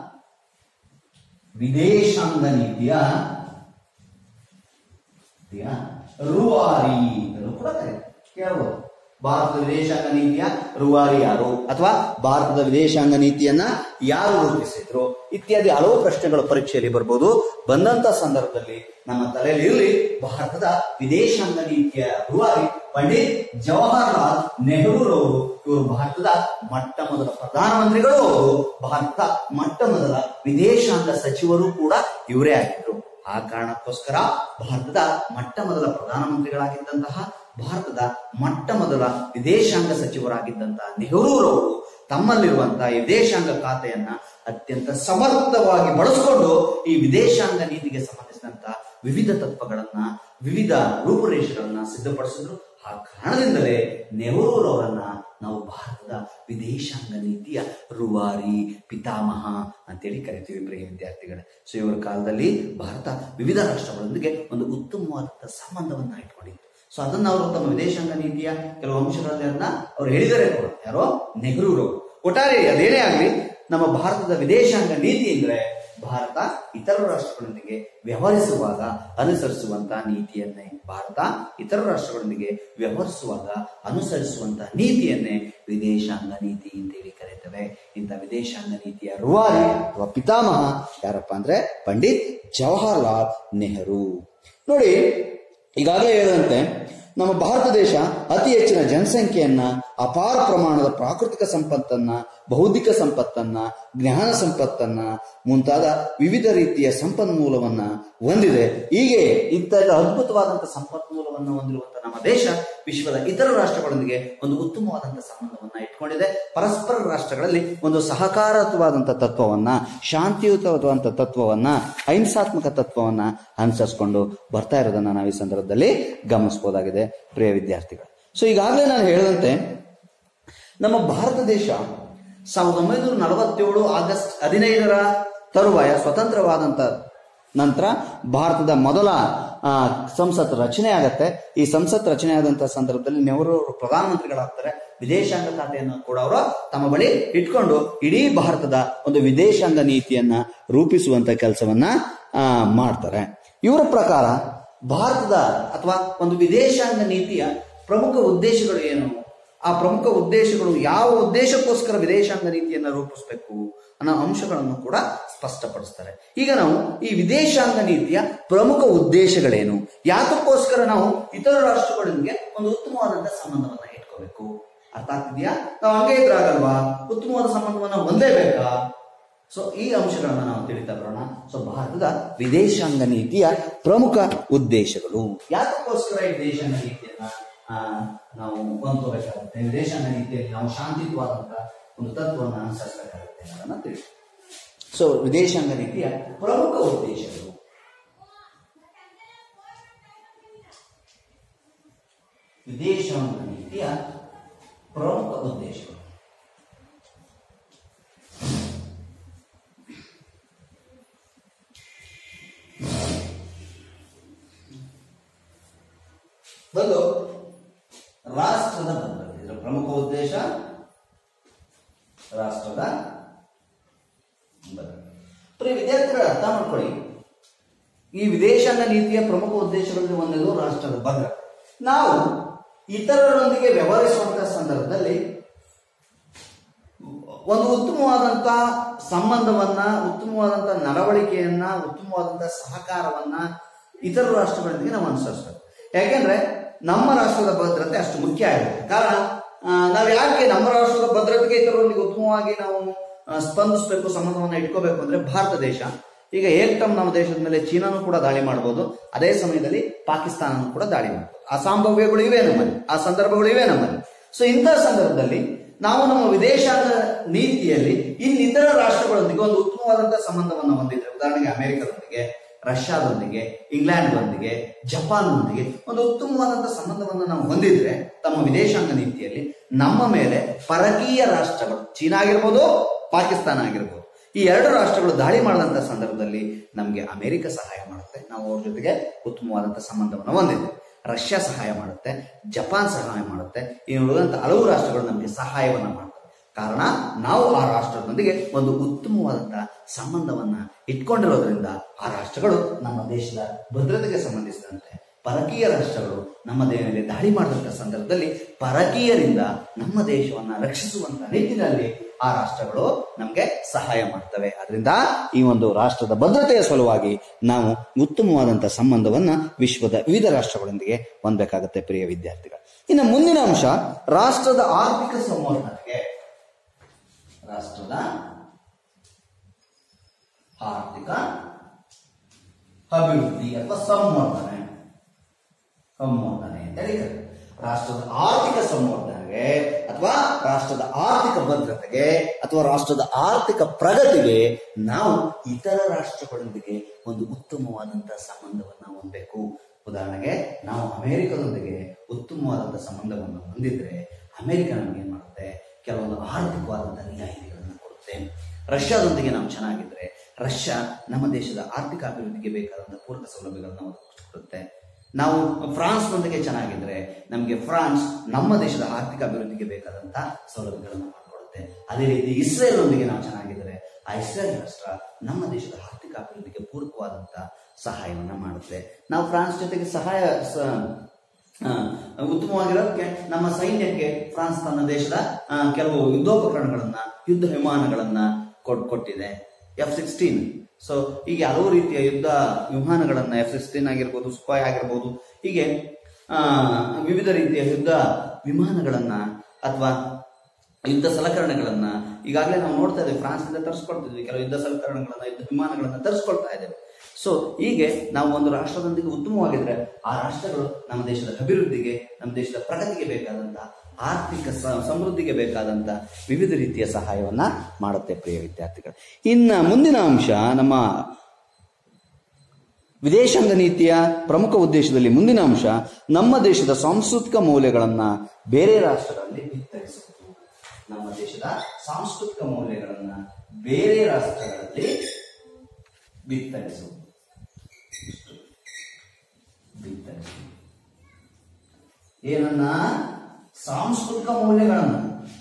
ವಿದೇಶಾಂಗ ನೀತಿಯ ನೀತಿಯ ರೂವಾರಿ ಅಂತಲೂ ಕೂಡ ಕರೀತಾರೆ ಕೇಳಬಹುದು ಭಾರತದ ವಿದೇಶಾಂಗ ನೀತಿಯ ರೂವಾರಿ ಯಾರು ಅಥವಾ ಭಾರತದ ವಿದೇಶಾಂಗ ನೀತಿಯನ್ನ ಯಾರು ರೂಪಿಸಿದ್ರು ಇತ್ಯಾದಿ ಹಲವು ಪ್ರಶ್ನೆಗಳು ಪರೀಕ್ಷೆಯಲ್ಲಿ ಬರ್ಬೋದು ಬಂದಂತ ಸಂದರ್ಭದಲ್ಲಿ ನಮ್ಮ ತಲೆಯಲ್ಲಿ ಇರಲಿ ಭಾರತದ ವಿದೇಶಾಂಗ ನೀತಿಯ ರೂವಾರಿ ಪಂಡಿತ್ ಜವಾಹರ್ಲಾಲ್ ನೆಹರೂರವರು ಇವರು ಭಾರತದ ಮೊಟ್ಟ ಮೊದಲ ಪ್ರಧಾನಮಂತ್ರಿಗಳು ಅವರು ಭಾರತದ ಮೊಟ್ಟ ಮೊದಲ ವಿದೇಶಾಂಗ ಸಚಿವರು ಕೂಡ ಇವರೇ ಆಗಿದ್ರು ಆ ಕಾರಣಕ್ಕೋಸ್ಕರ ಭಾರತದ ಮೊಟ್ಟ ಮೊದಲ ಪ್ರಧಾನಮಂತ್ರಿಗಳಾಗಿದ್ದಂತಹ ಭಾರತದ ಮೊಟ್ಟ ಮೊದಲ ವಿದೇಶಾಂಗ ಸಚಿವರಾಗಿದ್ದಂತಹ ನೆಹರೂರವರು ತಮ್ಮಲ್ಲಿರುವಂತಹ ಈ ವಿದೇಶಾಂಗ ಖಾತೆಯನ್ನ ಅತ್ಯಂತ ಸಮರ್ಥವಾಗಿ ಬಳಸಿಕೊಂಡು ಈ ವಿದೇಶಾಂಗ ನೀತಿಗೆ ಸಂಬಂಧಿಸಿದಂತಹ ವಿವಿಧ ತತ್ವಗಳನ್ನ ವಿವಿಧ ರೂಪುರೇಷೆಗಳನ್ನ ಸಿದ್ಧಪಡಿಸಿದ್ರು ಆ ಕಾರಣದಿಂದಲೇ ನೆಹರೂರವರನ್ನ ನಾವು ಭಾರತದ ವಿದೇಶಾಂಗ ನೀತಿಯ ರೂವಾರಿ ಪಿತಾಮಹ ಅಂತೇಳಿ ಕರಿತೀವಿ ಪ್ರಿಯ ವಿದ್ಯಾರ್ಥಿಗಳೇ ಸೊ ಇವರ ಕಾಲದಲ್ಲಿ ಭಾರತ ವಿವಿಧ ರಾಷ್ಟ್ರಗಳೊಂದಿಗೆ ಒಂದು ಉತ್ತಮವಾದಂತಹ ಸಂಬಂಧವನ್ನ ಇಟ್ಕೊಂಡಿತ್ತು ಸೊ ಅದನ್ನ ಅವರು ತಮ್ಮ ವಿದೇಶಾಂಗ ನೀತಿಯ ಕೆಲವು ಅಂಶಗಳಲ್ಲಿ ಅದನ್ನ ಅವ್ರು ಹೇಳಿದರೆ ಕೂಡ ಯಾರೋ ನೆಹರೂರವರು ಒಟ್ಟಾರೆ ಅದೇನೇ ಆಗ್ಲಿ ನಮ್ಮ ಭಾರತದ ವಿದೇಶಾಂಗ ನೀತಿ ಅಂದ್ರೆ ಭಾರತ ಇತರ ರಾಷ್ಟ್ರಗಳೊಂದಿಗೆ ವ್ಯವಹರಿಸುವಾಗ ಅನುಸರಿಸುವಂತಹ ನೀತಿಯನ್ನೇ ಭಾರತ ಇತರ ರಾಷ್ಟ್ರಗಳೊಂದಿಗೆ ವ್ಯವಹರಿಸುವಾಗ ಅನುಸರಿಸುವಂತಹ ನೀತಿಯನ್ನೇ ವಿದೇಶಾಂಗ ನೀತಿ ಅಂತೇಳಿ ಕರೀತೇವೆ ಇಂಥ ವಿದೇಶಾಂಗ ನೀತಿಯ ರೂವಾರಿ ಅಥವಾ ಪಿತಾಮಹ ಯಾರಪ್ಪ ಅಂದ್ರೆ ಪಂಡಿತ್ ಜವಾಹರ್ಲಾಲ್ ನೆಹರು ನೋಡಿ ಈಗಾಗಲೇ ಹೇಳಿದಂತೆ ನಮ್ಮ ಭಾರತ ದೇಶ ಅತಿ ಹೆಚ್ಚಿನ ಜನಸಂಖ್ಯೆಯನ್ನ ಅಪಾರ ಪ್ರಮಾಣದ ಪ್ರಾಕೃತಿಕ ಸಂಪತ್ತನ್ನ ಬೌದ್ಧಿಕ ಸಂಪತ್ತನ್ನ ಜ್ಞಾನ ಸಂಪತ್ತನ್ನ ಮುಂತಾದ ವಿವಿಧ ರೀತಿಯ ಸಂಪನ್ಮೂಲವನ್ನ ಹೊಂದಿದೆ ಹೀಗೆ ಇಂಥ ಅದ್ಭುತವಾದಂತಹ ಸಂಪನ್ಮೂಲವನ್ನು ಹೊಂದಿರುವಂತಹ ನಮ್ಮ ದೇಶ ವಿಶ್ವದ ಇತರ ರಾಷ್ಟ್ರಗಳೊಂದಿಗೆ ಒಂದು ಉತ್ತಮವಾದಂತಹ ಸಂಬಂಧವನ್ನ ಇಟ್ಕೊಂಡಿದೆ ಪರಸ್ಪರ ರಾಷ್ಟ್ರಗಳಲ್ಲಿ ಒಂದು ಸಹಕಾರತ್ವಾದಂತಹ ತತ್ವವನ್ನ ಶಾಂತಿಯುತವಾದಂತಹ ತತ್ವವನ್ನ ಅಹಿಂಸಾತ್ಮಕ ತತ್ವವನ್ನ ಅನುಸರಿಸಿಕೊಂಡು ಬರ್ತಾ ಇರೋದನ್ನ ನಾವು ಈ ಸಂದರ್ಭದಲ್ಲಿ ಗಮನಿಸಬಹುದಾಗಿದೆ ಪ್ರಿಯ ವಿದ್ಯಾರ್ಥಿಗಳು ಸೊ ಈಗಾಗಲೇ ನಾನು ಹೇಳಿದಂತೆ ನಮ್ಮ ಭಾರತ ದೇಶ ಸಾವಿರದ ಒಂಬೈನೂರ ನಲವತ್ತೇಳು ಆಗಸ್ಟ್ ಹದಿನೈದರ ತರುವಾಯ ಸ್ವತಂತ್ರವಾದಂತ ನಂತರ ಭಾರತದ ಮೊದಲ ಆ, ಸಂಸತ್ ರಚನೆ ಆಗತ್ತೆ ಈ ಸಂಸತ್ ರಚನೆ ಆದಂತಹ ಸಂದರ್ಭದಲ್ಲಿ ನೆಹರು ಅವರು ಪ್ರಧಾನಮಂತ್ರಿಗಳಾಗ್ತಾರೆ ವಿದೇಶಾಂಗ ಖಾತೆಯನ್ನು ಕೂಡ ಅವರು ತಮ್ಮ ಬಳಿ ಇಟ್ಕೊಂಡು ಇಡೀ ಭಾರತದ ಒಂದು ವಿದೇಶಾಂಗ ನೀತಿಯನ್ನ ರೂಪಿಸುವಂತ ಕೆಲಸವನ್ನ ಆ, ಮಾಡ್ತಾರೆ ಇವರ ಪ್ರಕಾರ ಭಾರತದ ಅಥವಾ ಒಂದು ವಿದೇಶಾಂಗ ನೀತಿಯ ಪ್ರಮುಖ ಉದ್ದೇಶಗಳು ಏನು ಆ ಪ್ರಮುಖ ಉದ್ದೇಶಗಳು ಯಾವ ಉದ್ದೇಶಕ್ಕೋಸ್ಕರ ವಿದೇಶಾಂಗ ನೀತಿಯನ್ನ ರೂಪಿಸಬೇಕು ಅನ್ನೋ ಅಂಶಗಳನ್ನು ಕೂಡ ಸ್ಪಷ್ಟಪಡಿಸ್ತಾರೆ ಈಗ ನಾವು ಈ ವಿದೇಶಾಂಗ ನೀತಿಯ ಪ್ರಮುಖ ಉದ್ದೇಶಗಳೇನು ಯಾತಕ್ಕೋಸ್ಕರ ನಾವು ಇತರ ರಾಷ್ಟ್ರಗಳೊಂದಿಗೆ ಒಂದು ಉತ್ತಮವಾದಂತಹ ಸಂಬಂಧವನ್ನ ಇಟ್ಕೋಬೇಕು ಅರ್ಥ ಆಗ್ತಿದ್ಯಾ ನಾವು ಹಂಗೆ ಇದ್ರೆ ಆಗಲ್ವಾ ಉತ್ತಮವಾದ ಸಂಬಂಧವನ್ನ ಹೊಂದೇಬೇಕಾ ಸೊ ಈ ಅಂಶಗಳನ್ನ ನಾವು ತಿಳಿತಾ ಬರೋಣ ಸೊ ಭಾರತದ ವಿದೇಶಾಂಗ ನೀತಿಯ ಪ್ರಮುಖ ಉದ್ದೇಶಗಳು ಯಾತಕ್ಕೋಸ್ಕರ ಈ ವಿದೇಶಾಂಗ ನೀತಿಯನ್ನ ಆ, ನಾವು ಹೊಂದ್ಕೋಬೇಕಾಗುತ್ತೆ ವಿದೇಶಾಂಗ ನೀತಿಯಲ್ಲಿ ನಾವು ಶಾಂತಿಯುತವಾದಂತಹ ಒಂದು ತತ್ವವನ್ನು ಅನುಸರಿಸಬೇಕಾಗುತ್ತೆ ಅನ್ನೋದನ್ನ ತಿಳಿಸಿ ಸೊ ವಿದೇಶಾಂಗ ನೀತಿಯ ಪ್ರಮುಖ ಉದ್ದೇಶಗಳು ವಿದೇಶಾಂಗ ನೀತಿಯ ಪ್ರಮುಖ ಉದ್ದೇಶಗಳು ಒಂದು ರಾಷ್ಟ್ರದ ಭದ್ರತೆ ಇದರ ಪ್ರಮುಖ ಉದ್ದೇಶ ರಾಷ್ಟ್ರದ ಭದ್ರತೆ ಪ್ರಿಯ ವಿದ್ಯಾರ್ಥಿಗಳು ಅರ್ಥ ಮಾಡ್ಕೊಳ್ಳಿ ಈ ವಿದೇಶಾಂಗ ನೀತಿಯ ಪ್ರಮುಖ ಉದ್ದೇಶಗಳಲ್ಲಿ ಒಂದದು ರಾಷ್ಟ್ರದ ಭದ್ರತೆ ನಾವು ಇತರರೊಂದಿಗೆ ವ್ಯವಹರಿಸುವಂತಹ ಸಂದರ್ಭದಲ್ಲಿ ಒಂದು ಉತ್ತಮವಾದಂತ ಸಂಬಂಧವನ್ನ ಉತ್ತಮವಾದಂತ ನಡವಳಿಕೆಯನ್ನ ಉತ್ತಮವಾದಂತ ಸಹಕಾರವನ್ನ ಇತರ ರಾಷ್ಟ್ರಗಳೊಂದಿಗೆ ನಾವು ಅನುಸರಿಸಬೇಕು ಯಾಕೆಂದ್ರೆ ನಮ್ಮ ರಾಷ್ಟ್ರದ ಭದ್ರತೆ ಅಷ್ಟು ಮುಖ್ಯ ಆಗಿರುತ್ತೆ ಕಾರಣ ಆ, ನಾವು ಯಾಕೆ ನಮ್ಮ ರಾಷ್ಟ್ರದ ಭದ್ರತೆಗೆ ಇತರರೊಂದಿಗೆ ಉತ್ತಮವಾಗಿ ನಾವು ಆ, ಸ್ಪಂದಿಸಬೇಕು ಸಂಬಂಧವನ್ನ ಇಟ್ಕೋಬೇಕು ಅಂದ್ರೆ ಭಾರತ ದೇಶ ಈಗ ಏಕ್ದಮ್ ನಮ್ಮ ದೇಶದ ಮೇಲೆ ಚೀನಾನು ಕೂಡ ದಾಳಿ ಮಾಡಬಹುದು ಅದೇ ಸಮಯದಲ್ಲಿ ಪಾಕಿಸ್ತಾನನು ಕೂಡ ದಾಳಿ ಮಾಡಬಹುದು ಆ ಸಂಭವ್ಯಗಳು ಇವೆ ನಮ್ಮಲ್ಲಿ ಆ ಸಂದರ್ಭಗಳು ಇವೆ ನಮ್ಮಲ್ಲಿ ಸೊ ಇಂತಹ ಸಂದರ್ಭದಲ್ಲಿ ನಾವು ನಮ್ಮ ವಿದೇಶಾಂಗ ನೀತಿಯಲ್ಲಿ ಇನ್ನಿತರ ರಾಷ್ಟ್ರಗಳೊಂದಿಗೆ ಒಂದು ಉತ್ತಮವಾದಂತಹ ಸಂಬಂಧವನ್ನು ಹೊಂದಿದ್ರೆ ಉದಾಹರಣೆಗೆ ಅಮೆರಿಕದೊಂದಿಗೆ ರಷ್ಯಾದೊಂದಿಗೆ ಇಂಗ್ಲೆಂಡ್ನೊಂದಿಗೆ ಜಪಾನ್ನೊಂದಿಗೆ ಒಂದು ಉತ್ತಮವಾದಂತಹ ಸಂಬಂಧವನ್ನು ನಾವು ಹೊಂದಿದ್ರೆ ತಮ್ಮ ವಿದೇಶಾಂಗ ನೀತಿಯಲ್ಲಿ ನಮ್ಮ ಮೇಲೆ ಪರಕೀಯ ರಾಷ್ಟ್ರಗಳು ಚೀನಾ ಆಗಿರ್ಬೋದು ಪಾಕಿಸ್ತಾನ ಆಗಿರ್ಬೋದು ಈ ಎರಡು ರಾಷ್ಟ್ರಗಳು ದಾಳಿ ಮಾಡಿದಂತ ಸಂದರ್ಭದಲ್ಲಿ ನಮಗೆ ಅಮೆರಿಕ ಸಹಾಯ ಮಾಡುತ್ತೆ ನಾವು ಅವ್ರ ಜೊತೆಗೆ ಉತ್ತಮವಾದಂತಹ ಸಂಬಂಧವನ್ನು ಹೊಂದಿದ್ದೇವೆ ರಷ್ಯಾ ಸಹಾಯ ಮಾಡುತ್ತೆ ಜಪಾನ್ ಸಹಾಯ ಮಾಡುತ್ತೆ ಇನ್ನು ಉಳಿದಂತ ಹಲವು ರಾಷ್ಟ್ರಗಳು ನಮಗೆ ಸಹಾಯವನ್ನ ಮಾಡ್ತವೆ ಕಾರಣ ನಾವು ಆ ರಾಷ್ಟ್ರದೊಂದಿಗೆ ಒಂದು ಉತ್ತಮವಾದಂತಹ ಸಂಬಂಧವನ್ನ ಇಟ್ಕೊಂಡಿರೋದ್ರಿಂದ ಆ ರಾಷ್ಟ್ರಗಳು ನಮ್ಮ ದೇಶದ ಭದ್ರತೆಗೆ ಸಂಬಂಧಿಸಿದಂತೆ ಪರಕೀಯ ರಾಷ್ಟ್ರಗಳು ನಮ್ಮ ದೇಹ ಮೇಲೆ ದಾಳಿ ಮಾಡಿದಂತ ಸಂದರ್ಭದಲ್ಲಿ ಪರಕೀಯರಿಂದ ನಮ್ಮ ದೇಶವನ್ನ ರಕ್ಷಿಸುವಂತ ನಿಟ್ಟಿನಲ್ಲಿ ಆ ರಾಷ್ಟ್ರಗಳು ನಮಗೆ ಸಹಾಯ ಮಾಡ್ತವೆ ಅದರಿಂದ ಈ ಒಂದು ರಾಷ್ಟ್ರದ ಭದ್ರತೆಯ ಸಲುವಾಗಿ ನಾವು ಉತ್ತಮವಾದಂತಹ ಸಂಬಂಧವನ್ನ ವಿಶ್ವದ ವಿವಿಧ ರಾಷ್ಟ್ರಗಳೊಂದಿಗೆ ಹೊಂದಬೇಕಾಗತ್ತೆ ಪ್ರಿಯ ವಿದ್ಯಾರ್ಥಿಗಳು ಇನ್ನು ಮುಂದಿನ ಅಂಶ ರಾಷ್ಟ್ರದ ಆರ್ಥಿಕ ಸಂವರ್ಧನೆಗೆ ರಾಷ್ಟ್ರದ ಆರ್ಥಿಕ ಅಭಿವೃದ್ಧಿ ಅಥವಾ ಸಂವರ್ಧನೆ ಸಂವರ್ಧನೆ ಅಂತ ಹೇಳಿ ಕರೀತಾರೆ. ರಾಷ್ಟ್ರದ ಆರ್ಥಿಕ ಸಂವರ್ಧನೆಗೆ ಅಥವಾ ರಾಷ್ಟ್ರದ ಆರ್ಥಿಕ ಭದ್ರತೆಗೆ ಅಥವಾ ರಾಷ್ಟ್ರದ ಆರ್ಥಿಕ ಪ್ರಗತಿಗೆ ನಾವು ಇತರ ರಾಷ್ಟ್ರಗಳೊಂದಿಗೆ ಒಂದು ಉತ್ತಮವಾದಂತಹ ಸಂಬಂಧವನ್ನು ಹೊಂದಬೇಕು ಉದಾಹರಣೆಗೆ ನಾವು ಅಮೆರಿಕದೊಂದಿಗೆ ಉತ್ತಮವಾದಂತಹ ಸಂಬಂಧವನ್ನು ಹೊಂದಿದ್ರೆ ಅಮೆರಿಕ ನಮ್ಗೆ ಏನ್ ಮಾಡುತ್ತೆ ಕೆಲವೊಂದು ಆರ್ಥಿಕವಾದಂತಹ ರಿಯಾಯಿತಿಗಳನ್ನು ಕೊಡುತ್ತೆ ರಷ್ಯಾದೊಂದಿಗೆ ನಾವು ಚೆನ್ನಾಗಿದ್ರೆ ರಷ್ಯಾ ನಮ್ಮ ದೇಶದ ಆರ್ಥಿಕ ಅಭಿವೃದ್ಧಿಗೆ ಬೇಕಾದಂತಹ ಪೂರಕ ಸೌಲಭ್ಯಗಳನ್ನು ಒದಗಿಸಿಕೊಡುತ್ತೆ ನಾವು ಫ್ರಾನ್ಸ್ನೊಂದಿಗೆ ಚೆನ್ನಾಗಿದ್ರೆ ನಮಗೆ ಫ್ರಾನ್ಸ್ ನಮ್ಮ ದೇಶದ ಆರ್ಥಿಕ ಅಭಿವೃದ್ಧಿಗೆ ಬೇಕಾದಂತಹ ಸೌಲಭ್ಯಗಳನ್ನು ಮಾಡಿಕೊಡುತ್ತೆ ಅದೇ ರೀತಿ ಇಸ್ರೇಲ್ನೊಂದಿಗೆ ನಾವು ಚೆನ್ನಾಗಿದ್ರೆ ಆ ಇಸ್ರೇಲ್ ರಾಷ್ಟ್ರ ನಮ್ಮ ದೇಶದ ಆರ್ಥಿಕ ಅಭಿವೃದ್ಧಿಗೆ ಪೂರಕವಾದಂತಹ ಸಹಾಯವನ್ನ ಮಾಡುತ್ತೆ ನಾವು ಫ್ರಾನ್ಸ್ ಜೊತೆಗೆ ಸಹಾಯ ಸ- ಆ, ಉತ್ತಮವಾಗಿರೋದಕ್ಕೆ ನಮ್ಮ ಸೈನ್ಯಕ್ಕೆ ಫ್ರಾನ್ಸ್ ತನ್ನ ದೇಶದ ಆ, ಕೆಲವು ಯುದ್ಧೋಪಕರಣಗಳನ್ನ ಯುದ್ಧ ವಿಮಾನಗಳನ್ನ ಕೊಟ್ ಕೊಟ್ಟಿದೆ ಎಫ್ ಸಿಕ್ಸ್ಟೀನ್ ಸೊ ಹೀಗೆ ಹಲವು ರೀತಿಯ ಯುದ್ಧ ವಿಮಾನಗಳನ್ನ ಎಫ್ ಸಿಕ್ಸ್ಟೀನ್ ಆಗಿರ್ಬೋದು ಸುಖಾಯ್ ಆಗಿರ್ಬೋದು ಹೀಗೆ ಆ, ವಿವಿಧ ರೀತಿಯ ಯುದ್ಧ ವಿಮಾನಗಳನ್ನ ಅಥವಾ ಯುದ್ಧ ಸಲಕರಣೆಗಳನ್ನ ಈಗಾಗಲೇ ನಾವು ನೋಡ್ತಾ ಇದ್ದೇವೆ ಫ್ರಾನ್ಸ್ ಇಂದ ತರಿಸ್ಕೊಳ್ತಿದ್ವಿ ಕೆಲವು ಯುದ್ಧ ಸಲಕರಣೆಗಳನ್ನ ಯುದ್ಧ ವಿಮಾನಗಳನ್ನ ತರಿಸ್ಕೊಳ್ತಾ ಇದ್ದೇವೆ ಸೊ ಹೀಗೆ ನಾವು ಒಂದು ರಾಷ್ಟ್ರದೊಂದಿಗೆ ಉತ್ತಮವಾಗಿದ್ರೆ ಆ ರಾಷ್ಟ್ರಗಳು ನಮ್ಮ ದೇಶದ ಅಭಿವೃದ್ಧಿಗೆ ನಮ್ಮ ದೇಶದ ಪ್ರಗತಿಗೆ ಬೇಕಾದಂತಹ ಆರ್ಥಿಕ ಸ- ಸಮೃದ್ಧಿಗೆ ಬೇಕಾದಂತ ವಿವಿಧ ರೀತಿಯ ಸಹಾಯವನ್ನ ಮಾಡುತ್ತೆ ಪ್ರಿಯ ವಿದ್ಯಾರ್ಥಿಗಳು ಇನ್ನ ಮುಂದಿನ ಅಂಶ ನಮ್ಮ ವಿದೇಶಾಂಗ ನೀತಿಯ ಪ್ರಮುಖ ಉದ್ದೇಶದಲ್ಲಿ ಮುಂದಿನ ಅಂಶ ನಮ್ಮ ದೇಶದ ಸಾಂಸ್ಕೃತಿಕ ಮೌಲ್ಯಗಳನ್ನ ಬೇರೆ ರಾಷ್ಟ್ರಗಳಲ್ಲಿ ಬಿತ್ತರಿಸುವುದು ನಮ್ಮ ದೇಶದ ಸಾಂಸ್ಕೃತಿಕ ಮೌಲ್ಯಗಳನ್ನ ಬೇರೆ ರಾಷ್ಟ್ರಗಳಲ್ಲಿ ಬಿತ್ತರಿಸುವುದು ಇಷ್ಟು. ಬಿತ್ತರಿಸುವುದು ಏನನ್ನ ಸಾಂಸ್ಕೃತಿಕ ಮೌಲ್ಯಗಳನ್ನು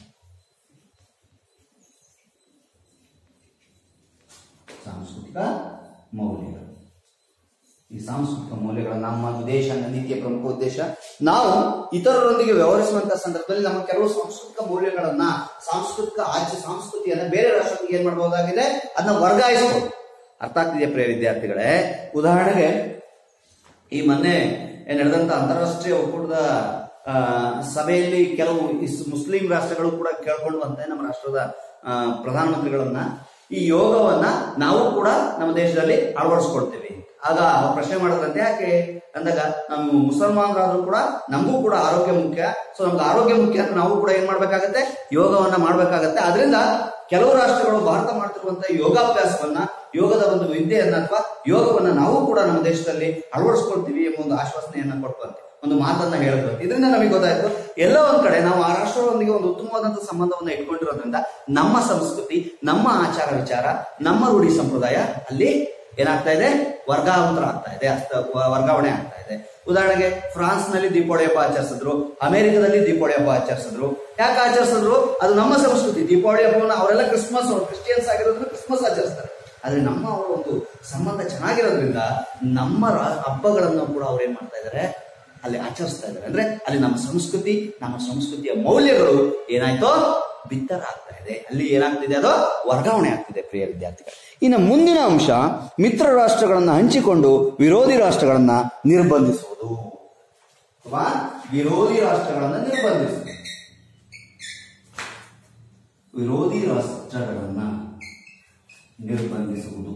ಸಾಂಸ್ಕೃತಿಕ ಮೌಲ್ಯಗಳು ಈ ಸಾಂಸ್ಕೃತಿಕ ಮೌಲ್ಯಗಳು ನಮ್ಮ ವಿದೇಶಾಂಗ ನೀತಿಯ ಪ್ರಮುಖ ಉದ್ದೇಶ ನಾವು ಇತರರೊಂದಿಗೆ ವ್ಯವಹರಿಸುವಂತಹ ಸಂದರ್ಭದಲ್ಲಿ ನಮ್ಮ ಕೆಲವು ಸಾಂಸ್ಕೃತಿಕ ಮೌಲ್ಯಗಳನ್ನ ಸಾಂಸ್ಕೃತಿಕ ಆಚೆ ಸಂಸ್ಕೃತಿಯನ್ನ ಬೇರೆ ರಾಷ್ಟ್ರಗಳಿಗೆ ಏನ್ ಮಾಡಬಹುದಾಗಿದೆ ಅದನ್ನ ವರ್ಗಾಯಿಸಬಹುದು ಅರ್ಥ ಆಗ್ತಿದೆಯಾ ಪ್ರಿಯ ವಿದ್ಯಾರ್ಥಿಗಳೇ ಉದಾಹರಣೆಗೆ ಈ ಮೊನ್ನೆ ನಡೆದಂತ ಅಂತಾರಾಷ್ಟ್ರೀಯ ಒಕ್ಕೂಟದ ಆ, ಸಭೆಯಲ್ಲಿ ಕೆಲವು ಇಸ್- ಮುಸ್ಲಿಂ ರಾಷ್ಟ್ರಗಳು ಕೂಡ ಕೇಳ್ಕೊಂಡಂತೆ ನಮ್ಮ ರಾಷ್ಟ್ರದ ಆ, ಪ್ರಧಾನಮಂತ್ರಿಗಳನ್ನ ಈ ಯೋಗವನ್ನ ನಾವು ಕೂಡ ನಮ್ಮ ದೇಶದಲ್ಲಿ ಅಳವಡಿಸ್ಕೊಳ್ತೇವೆ ಆಗ ಅವ್ರು ಪ್ರಶ್ನೆ ಮಾಡಿದ್ರಂತೆ ಯಾಕೆ ಅಂದಾಗ ನಾವು ಮುಸಲ್ಮಾನರಾದ್ರೂ ಕೂಡ ನಮಗೂ ಕೂಡ ಆರೋಗ್ಯ ಮುಖ್ಯ ಸೊ ನಮ್ಗೆ ಆರೋಗ್ಯ ಮುಖ್ಯ ಅಂತ ನಾವು ಕೂಡ ಏನ್ ಮಾಡ್ಬೇಕಾಗತ್ತೆ ಯೋಗವನ್ನ ಮಾಡ್ಬೇಕಾಗತ್ತೆ ಅದರಿಂದ ಕೆಲವು ರಾಷ್ಟ್ರಗಳು ಭಾರತ ಮಾಡ್ತಿರುವಂತಹ ಯೋಗಾಭ್ಯಾಸವನ್ನ ಯೋಗದ ಒಂದು ವಿದ್ಯೆಯನ್ನ ಅಥವಾ ಯೋಗವನ್ನ ನಾವು ಕೂಡ ನಮ್ಮ ದೇಶದಲ್ಲಿ ಅಳವಡಿಸ್ಕೊಳ್ತೀವಿ ಎಂಬ ಒಂದು ಆಶ್ವಾಸನೆಯನ್ನ ಕೊಡುವಂತೆ ಒಂದು ಮಾತನ್ನ ಹೇಳಬೇಕು ಇದರಿಂದ ನಮಗೆ ಗೊತ್ತಾಯ್ತು ಎಲ್ಲ ಒಂದ್ ಕಡೆ ನಾವು ಆ ರಾಷ್ಟ್ರಗಳೊಂದಿಗೆ ಒಂದು ಉತ್ತಮವಾದಂತಹ ಸಂಬಂಧವನ್ನ ಇಟ್ಕೊಂಡಿರೋದ್ರಿಂದ ನಮ್ಮ ಸಂಸ್ಕೃತಿ ನಮ್ಮ ಆಚಾರ ವಿಚಾರ ನಮ್ಮ ರೂಢಿ ಸಂಪ್ರದಾಯ ಅಲ್ಲಿ ಏನಾಗ್ತಾ ಇದೆ ವರ್ಗಾವಂತರ ಆಗ್ತಾ ಇದೆ ಹಸ್ತ ವ- ವರ್ಗಾವಣೆ ಆಗ್ತಾ ಇದೆ ಉದಾಹರಣೆಗೆ ಫ್ರಾನ್ಸ್ ನಲ್ಲಿ ದೀಪಾವಳಿ ಹಬ್ಬ ಆಚರಿಸಿದ್ರು ಅಮೆರಿಕದಲ್ಲಿ ದೀಪಾವಳಿ ಹಬ್ಬ ಆಚರಿಸಿದ್ರು ಯಾಕೆ ಆಚರಿಸಿದ್ರು ಅದು ನಮ್ಮ ಸಂಸ್ಕೃತಿ ದೀಪಾವಳಿ ಹಬ್ಬವನ್ನ ಅವರೆಲ್ಲ ಕ್ರಿಸ್ಮಸ್ ಅವರು ಕ್ರಿಶ್ಚಿಯನ್ಸ್ ಆಗಿರೋದ್ರಿಂದ ಕ್ರಿಸ್ಮಸ್ ಆಚರಿಸ್ತಾರೆ ಆದ್ರೆ ನಮ್ಮ ಅವರ ಒಂದು ಸಂಬಂಧ ಚೆನ್ನಾಗಿರೋದ್ರಿಂದ ನಮ್ಮ ರಾ- ಹಬ್ಬಗಳನ್ನು ಕೂಡ ಅವ್ರು ಏನ್ ಮಾಡ್ತಾ ಇದ್ದಾರೆ ಅಲ್ಲಿ ಆಚರಿಸ್ತಾ ಇದ್ದಾರೆ ಅಂದ್ರೆ ಅಲ್ಲಿ ನಮ್ಮ ಸಂಸ್ಕೃತಿ ನಮ್ಮ ಸಂಸ್ಕೃತಿಯ ಮೌಲ್ಯಗಳು ಏನಾಯ್ತೋ ಬಿತ್ತರ ಆಗ್ತಾ ಇದೆ ಅಲ್ಲಿ ಏನಾಗ್ತಿದೆ ಅದು ವರ್ಗಾವಣೆ ಆಗ್ತಿದೆ ಪ್ರಿಯ ವಿದ್ಯಾರ್ಥಿಗಳು ಇನ್ನು ಮುಂದಿನ ಅಂಶ ಮಿತ್ರ ರಾಷ್ಟ್ರಗಳನ್ನ ಹಂಚಿಕೊಂಡು ವಿರೋಧಿ ರಾಷ್ಟ್ರಗಳನ್ನ ನಿರ್ಬಂಧಿಸುವುದು ಅಥವಾ ವಿರೋಧಿ ರಾಷ್ಟ್ರಗಳನ್ನ ನಿರ್ಬಂಧಿಸುವುದು ವಿರೋಧಿ ರಾಷ್ಟ್ರಗಳನ್ನ ನಿರ್ಬಂಧಿಸುವುದು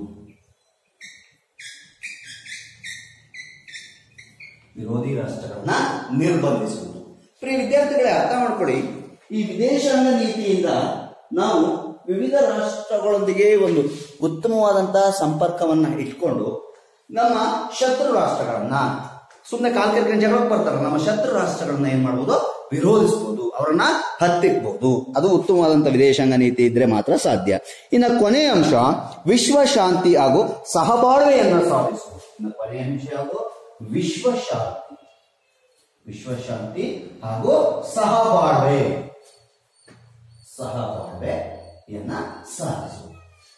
ವಿರೋಧಿ ರಾಷ್ಟ್ರಗಳನ್ನ ನಿರ್ಬಂಧಿಸುವುದು ಪ್ರಿಯ ವಿದ್ಯಾರ್ಥಿಗಳೇ ಅರ್ಥ ಮಾಡ್ಕೊಳ್ಳಿ ಈ ವಿದೇಶಾಂಗ ನೀತಿಯಿಂದ ನಾವು ವಿವಿಧ ರಾಷ್ಟ್ರಗಳೊಂದಿಗೆ ಒಂದು ಉತ್ತಮವಾದಂತಹ ಸಂಪರ್ಕವನ್ನ ಇಟ್ಕೊಂಡು ನಮ್ಮ ಶತ್ರು ರಾಷ್ಟ್ರಗಳನ್ನ ಸುಮ್ಮನೆ ಕಾಲ್ ಕೆರ್ಕೊಂಡು ಜಗಳಕ್ಕೆ ಬರ್ತಾರ ನಮ್ಮ ಶತ್ರು ರಾಷ್ಟ್ರಗಳನ್ನ ಏನ್ ಮಾಡ್ಬೋದು ವಿರೋಧಿಸಬಹುದು ಅವರನ್ನ ಹತ್ತಿಕ್ಬಹುದು ಅದು ಉತ್ತಮವಾದಂತಹ ವಿದೇಶಾಂಗ ನೀತಿ ಇದ್ರೆ ಮಾತ್ರ ಸಾಧ್ಯ ಇನ್ನು ಕೊನೆಯ ಅಂಶ ವಿಶ್ವ ಶಾಂತಿ ಹಾಗೂ ಸಹಬಾಳ್ವೆಯನ್ನ ಸಾಧಿಸುವುದು ಇನ್ನು ಕೊನೆಯ ಅಂಶ ಯಾವುದು ವಿಶ್ವಶಾಂತಿ ವಿಶ್ವಶಾಂತಿ ಹಾಗೂ ಸಹಬಾಳ್ವೆ ಸಹಬಾಳ್ವೆಯನ್ನ ಸಾಧಿಸುವುದು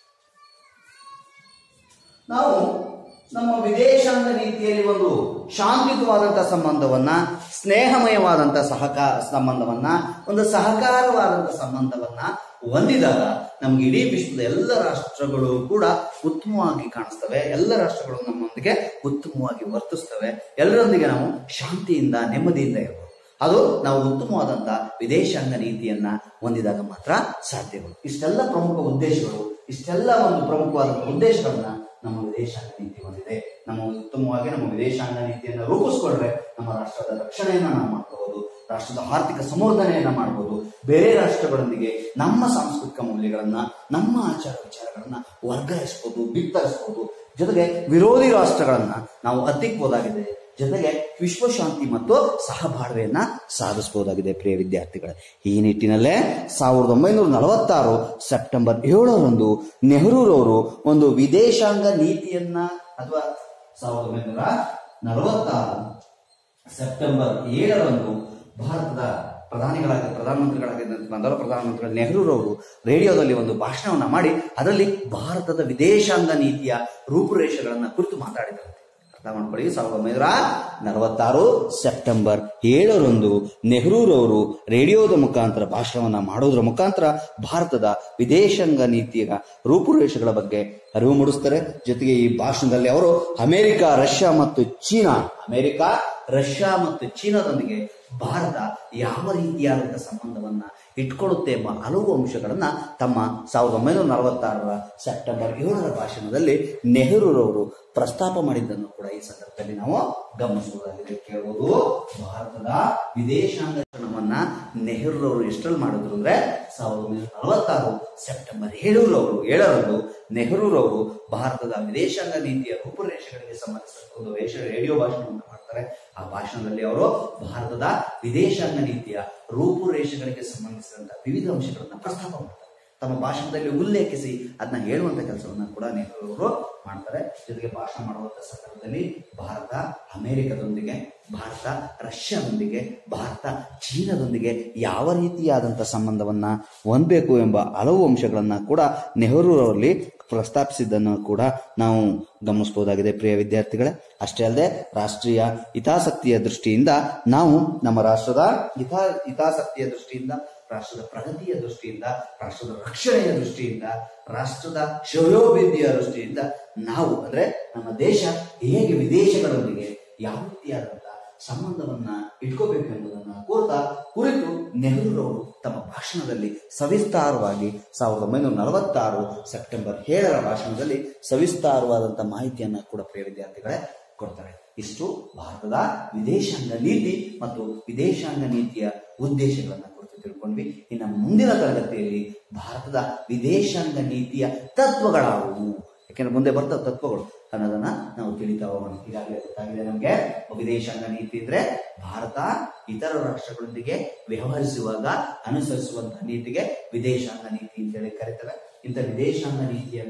ನಾವು ನಮ್ಮ ವಿದೇಶಾಂಗ ನೀತಿಯಲ್ಲಿ ಒಂದು ಶಾಂತಿಯುತವಾದಂತಹ ಸಂಬಂಧವನ್ನ ಸ್ನೇಹಮಯವಾದಂತಹ ಸಹಕಾರ ಸಂಬಂಧವನ್ನ ಒಂದು ಸಹಕಾರವಾದಂತಹ ಸಂಬಂಧವನ್ನ ಹೊಂದಿದಾಗ ನಮ್ಗೆ ಇಡೀ ವಿಶ್ವದ ಎಲ್ಲ ರಾಷ್ಟ್ರಗಳು ಕೂಡ ಉತ್ತಮವಾಗಿ ಕಾಣಿಸ್ತವೆ ಎಲ್ಲ ರಾಷ್ಟ್ರಗಳು ನಮ್ಮೊಂದಿಗೆ ಉತ್ತಮವಾಗಿ ವರ್ತಿಸ್ತವೆ ಎಲ್ಲರೊಂದಿಗೆ ನಾವು ಶಾಂತಿಯಿಂದ ನೆಮ್ಮದಿಯಿಂದ ಇರಬಹುದು ಅದು ನಾವು ಉತ್ತಮವಾದಂತಹ ವಿದೇಶಾಂಗ ನೀತಿಯನ್ನ ಹೊಂದಿದಾಗ ಮಾತ್ರ ಸಾಧ್ಯಗಳು ಇಷ್ಟೆಲ್ಲ ಪ್ರಮುಖ ಉದ್ದೇಶಗಳು ಇಷ್ಟೆಲ್ಲ ಒಂದು ಪ್ರಮುಖವಾದಂತಹ ಉದ್ದೇಶಗಳನ್ನ ನಮ್ಮ ವಿದೇಶಾಂಗ ನೀತಿ ಹೊಂದಿದೆ ನಮ್ಮ ಉತ್ತಮವಾಗಿ ನಮ್ಮ ವಿದೇಶಾಂಗ ನೀತಿಯನ್ನು ರೂಪಿಸ್ಕೊಂಡ್ರೆ ನಮ್ಮ ರಾಷ್ಟ್ರದ ರಕ್ಷಣೆಯನ್ನ ನಾವು ಮಾಡ್ಕೋಬಹುದು ರಾಷ್ಟ್ರದ ಆರ್ಥಿಕ ಸಂವರ್ಧನೆಯನ್ನ ಮಾಡಬಹುದು ಬೇರೆ ರಾಷ್ಟ್ರಗಳೊಂದಿಗೆ ನಮ್ಮ ಸಾಂಸ್ಕೃತಿಕ ಮೌಲ್ಯಗಳನ್ನ ನಮ್ಮ ಆಚಾರ ವಿಚಾರಗಳನ್ನ ವರ್ಗಾಯಿಸಬಹುದು ಬಿತ್ತರಿಸಬಹುದು ಜೊತೆಗೆ ವಿರೋಧಿ ರಾಷ್ಟ್ರಗಳನ್ನ ನಾವು ಹತ್ತಿಕ್ಬೋದಾಗಿದೆ ಜೊತೆಗೆ ವಿಶ್ವಶಾಂತಿ ಮತ್ತು ಸಹಬಾಳ್ವೆಯನ್ನ ಸಾಧಿಸಬಹುದಾಗಿದೆ ಪ್ರಿಯ ವಿದ್ಯಾರ್ಥಿಗಳೇ ಈ ನಿಟ್ಟಿನಲ್ಲೇ ಸಾವಿರದ ಒಂಬೈನೂರ ನಲವತ್ತಾರು ಸೆಪ್ಟೆಂಬರ್ ಏಳರಂದು ನೆಹರೂರವರು ಒಂದು ವಿದೇಶಾಂಗ ನೀತಿಯನ್ನ ಅಥವಾ ಸಾವಿರದ ಒಂಬೈನೂರ ನಲವತ್ತಾರು ಸೆಪ್ಟೆಂಬರ್ ಏಳರಂದು ಭಾರತದ ಪ್ರಧಾನಿಗಳಾಗಿ ಪ್ರಧಾನಮಂತ್ರಿಗಳಾಗಿದ್ದಂಥ ಮೊದಲ ಪ್ರಧಾನಮಂತ್ರಿ ನೆಹರೂರವರು ರೇಡಿಯೋದಲ್ಲಿ ಒಂದು ಭಾಷಣವನ್ನ ಮಾಡಿ ಅದರಲ್ಲಿ ಭಾರತದ ವಿದೇಶಾಂಗ ನೀತಿಯ ರೂಪುರೇಷೆಗಳನ್ನ ಕುರಿತು ಮಾತಾಡಿದ್ದಾರೆ ಅರ್ಥ ಮಾಡ್ಕೊಳ್ಳಿ ಸಾವಿರದ ಒಂಬೈನೂರ ನಲವತ್ತಾರು ಸೆಪ್ಟೆಂಬರ್ ಏಳರಂದು ನೆಹರೂರವರು ರೇಡಿಯೋದ ಮುಖಾಂತರ ಭಾಷಣವನ್ನ ಮಾಡೋದ್ರ ಮುಖಾಂತರ ಭಾರತದ ವಿದೇಶಾಂಗ ನೀತಿಯ ರೂಪುರೇಷೆಗಳ ಬಗ್ಗೆ ಅರಿವು ಮೂಡಿಸ್ತಾರೆ ಜೊತೆಗೆ ಈ ಭಾಷಣದಲ್ಲಿ ಅವರು ಅಮೆರಿಕ ರಷ್ಯಾ ಮತ್ತು ಚೀನಾ ಅಮೆರಿಕ ರಷ್ಯಾ ಮತ್ತು ಚೀನಾದೊಂದಿಗೆ ಭಾರತ ಯಾವ ರೀತಿಯಾದಂತಹ ಸಂಬಂಧವನ್ನ ಇಟ್ಕೊಳ್ಳುತ್ತೆ ಎಂಬ ಹಲವು ಅಂಶಗಳನ್ನ ತಮ್ಮ ಸಾವಿರದ ಒಂಬೈನೂರ ನಲವತ್ತಾರರ ಸೆಪ್ಟೆಂಬರ್ ಏಳರ ಭಾಷಣದಲ್ಲಿ ನೆಹರೂರವರು ಪ್ರಸ್ತಾಪ ಮಾಡಿದ್ದನ್ನು ಕೂಡ ಈ ಸಂದರ್ಭದಲ್ಲಿ ನಾವು ಗಮನಿಸಬಹುದಾಗಿದೆ ಕೇಳುವುದು ಭಾರತದ ವಿದೇಶಾಂಗ ನಮ್ಮನ್ನ ನೆಹರೂರವರು ಎಷ್ಟರಲ್ಲಿ ಮಾಡಿದ್ರು ಅಂದ್ರೆ ಸಾವಿರದ ಒಂಬೈನೂರ ನಲವತ್ತಾರು ಸೆಪ್ಟೆಂಬರ್ ಏಳೂರವರು ಏಳರಂದು ನೆಹರೂರವರು ಭಾರತದ ವಿದೇಶಾಂಗ ನೀತಿಯ ರೂಪುರೇಷೆಗಳಿಗೆ ಸಂಬಂಧಿಸಿದ ಒಂದು ವೇಷ ರೇಡಿಯೋ ಭಾಷಣವನ್ನು ಮಾಡ್ತಾರೆ ಆ ಭಾಷಣದಲ್ಲಿ ಅವರು ಭಾರತದ ವಿದೇಶಾಂಗ ನೀತಿಯ ರೂಪುರೇಷೆಗಳಿಗೆ ಸಂಬಂಧಿಸಿದಂತಹ ವಿವಿಧ ಅಂಶಗಳನ್ನ ಪ್ರಸ್ತಾಪ ಮಾಡ್ತಾರೆ ತಮ್ಮ ಭಾಷಣದಲ್ಲಿ ಉಲ್ಲೇಖಿಸಿ ಅದನ್ನ ಹೇಳುವಂತ ಕೆಲಸವನ್ನ ಕೂಡ ನೆಹರು ಅವರು ಮಾಡ್ತಾರೆ ಜೊತೆಗೆ ಭಾಷಣ ಮಾಡುವಂತ ಸಂದರ್ಭದಲ್ಲಿ ಭಾರತ ಅಮೆರಿಕದೊಂದಿಗೆ ಭಾರತ ರಷ್ಯಾದೊಂದಿಗೆ ಭಾರತ ಚೀನಾದೊಂದಿಗೆ ಯಾವ ರೀತಿಯಾದಂತಹ ಸಂಬಂಧವನ್ನ ಹೊಂದಬೇಕು ಎಂಬ ಹಲವು ಅಂಶಗಳನ್ನ ಕೂಡ ನೆಹರೂರವರಲ್ಲಿ ಪ್ರಸ್ತಾಪಿಸಿದ್ದನ್ನು ಕೂಡ ನಾವು ಗಮನಿಸಬಹುದಾಗಿದೆ ಪ್ರಿಯ ವಿದ್ಯಾರ್ಥಿಗಳೇ ಅಷ್ಟೇ ಅಲ್ಲದೆ ರಾಷ್ಟ್ರೀಯ ಹಿತಾಸಕ್ತಿಯ ದೃಷ್ಟಿಯಿಂದ ನಾವು ನಮ್ಮ ರಾಷ್ಟ್ರದ ಹಿತಾ ಹಿತಾಸಕ್ತಿಯ ದೃಷ್ಟಿಯಿಂದ ರಾಷ್ಟ್ರದ ಪ್ರಗತಿಯ ದೃಷ್ಟಿಯಿಂದ ರಾಷ್ಟ್ರದ ರಕ್ಷಣೆಯ ದೃಷ್ಟಿಯಿಂದ ರಾಷ್ಟ್ರದ ಶ್ರೇಯೋಭಿವೃದ್ಧಿಯ ದೃಷ್ಟಿಯಿಂದ ನಾವು ಅಂದ್ರೆ ನಮ್ಮ ದೇಶ ಹೇಗೆ ವಿದೇಶಗಳೊಂದಿಗೆ ಯಾವ ರೀತಿಯಾದಂತಹ ಸಂಬಂಧವನ್ನ ಇಟ್ಕೋಬೇಕು ಎಂಬುದನ್ನ ಕೋರ್ತಾ ಕುರಿತು ನೆಹರೂರವರು ತಮ್ಮ ಭಾಷಣದಲ್ಲಿ ಸವಿಸ್ತಾರವಾಗಿ ಸಾವಿರದ ಒಂಬೈನೂರ ನಲವತ್ತಾರು ಸೆಪ್ಟೆಂಬರ್ ಏಳರ ಭಾಷಣದಲ್ಲಿ ಸವಿಸ್ತಾರವಾದಂತಹ ಮಾಹಿತಿಯನ್ನ ಕೂಡ ಪ್ರಿಯ ವಿದ್ಯಾರ್ಥಿಗಳೇ ಕೊಡ್ತಾರೆ ಇಷ್ಟು ಭಾರತದ ವಿದೇಶಾಂಗ ನೀತಿ ಮತ್ತು ವಿದೇಶಾಂಗ ನೀತಿಯ ಉದ್ದೇಶಗಳನ್ನ ಕುರಿತು ತಿಳ್ಕೊಂಡ್ವಿ ಇನ್ನು ಮುಂದಿನ ತರಗತಿಯಲ್ಲಿ ಭಾರತದ ವಿದೇಶಾಂಗ ನೀತಿಯ ತತ್ವಗಳಾವುವು ಯಾಕೆಂದ್ರೆ ಮುಂದೆ ಬರ್ತವೆ ತತ್ವಗಳು ಅನ್ನೋದನ್ನ ನಾವು ತಿಳಿತಾ ಹೋಗೋಣ ಈಗಾಗಲೇ ಗೊತ್ತಾಗಿದೆ ನಮಗೆ ವಿದೇಶಾಂಗ ನೀತಿ ಅಂದ್ರೆ ಭಾರತ ಇತರ ರಾಷ್ಟ್ರಗಳೊಂದಿಗೆ ವ್ಯವಹರಿಸುವಾಗ ಅನುಸರಿಸುವಂತಹ ನೀತಿಗೆ ವಿದೇಶಾಂಗ ನೀತಿ ಅಂತೇಳಿ ಕರೀತಾರೆ ಇಂಥ ವಿದೇಶಾಂಗ ನೀತಿಯನ್ನ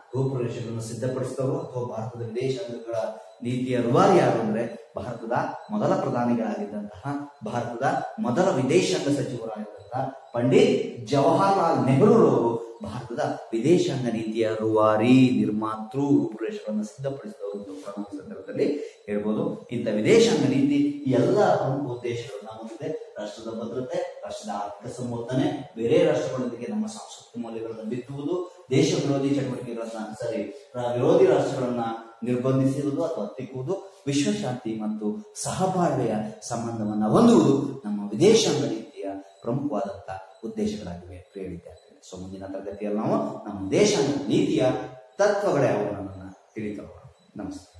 ರೂಪುರೇಷೆಗಳನ್ನು ಸಿದ್ಧಪಡಿಸಿದವರು ಅಥವಾ ಭಾರತದ ವಿದೇಶಾಂಗಗಳ ನೀತಿಯ ರೂವಾರಿ ಯಾರು ಅಂದ್ರೆ ಭಾರತದ ಮೊದಲ ಪ್ರಧಾನಿಗಳಾಗಿದ್ದಂತಹ ಭಾರತದ ಮೊದಲ ವಿದೇಶಾಂಗ ಸಚಿವರಾಗಿದ್ದಂತಹ ಪಂಡಿತ್ ಜವಾಹರ್ಲಾಲ್ ನೆಹರೂರವರು ಭಾರತದ ವಿದೇಶಾಂಗ ನೀತಿಯ ರೂವಾರಿ ನಿರ್ಮಾತೃ ರೂಪುರೇಷೆಗಳನ್ನು ಸಿದ್ಧಪಡಿಸಿದವರು ಅಂತ ಕೂಡ ನಾವು ಈ ಸಂದರ್ಭದಲ್ಲಿ ಹೇಳ್ಬೋದು ಇಂಥ ವಿದೇಶಾಂಗ ನೀತಿ ಈ ಎಲ್ಲ ಪ್ರಮುಖ ಉದ್ದೇಶಗಳನ್ನ ಹೊಂದಿದೆ ರಾಷ್ಟ್ರದ ಭದ್ರತೆ ರಾಷ್ಟ್ರದ ಆರ್ಥಿಕ ಸಂವರ್ಧನೆ ಬೇರೆ ರಾಷ್ಟ್ರಗಳೊಂದಿಗೆ ನಮ್ಮ ಸಾಂಸ್ಕೃತಿಕ ಮೌಲ್ಯಗಳನ್ನು ಬಿತ್ತುವುದು ದೇಶ ವಿರೋಧಿ ಚಟುವಟಿಕೆಗಳನ್ನ ಸಾರಿ ರಾ- ವಿರೋಧಿ ರಾಷ್ಟ್ರಗಳನ್ನ ನಿರ್ಬಂಧಿಸುವುದು ಅಥವಾ ಹತ್ತಿಕ್ಕುವುದು ವಿಶ್ವಶಾಂತಿ ಮತ್ತು ಸಹಬಾಳ್ವೆಯ ಸಂಬಂಧವನ್ನ ಹೊಂದುವುದು ನಮ್ಮ ವಿದೇಶಾಂಗ ನೀತಿಯ ಪ್ರಮುಖವಾದಂತಹ ಉದ್ದೇಶಗಳಾಗಿವೆ ಪ್ರಿಯ ವಿದ್ಯಾರ್ಥಿಗಳು ಸೊ ಮುಂದಿನ ತರಗತಿಯಲ್ಲಿ ನಾವು ನಮ್ಮ ದೇಶಾಂಗ ನೀತಿಯ ತತ್ವಗಳೇ ಅವುಗಳನ್ನು ತಿಳಿತಾ ಹೋಗೋಣ ನಮಸ್ತೆ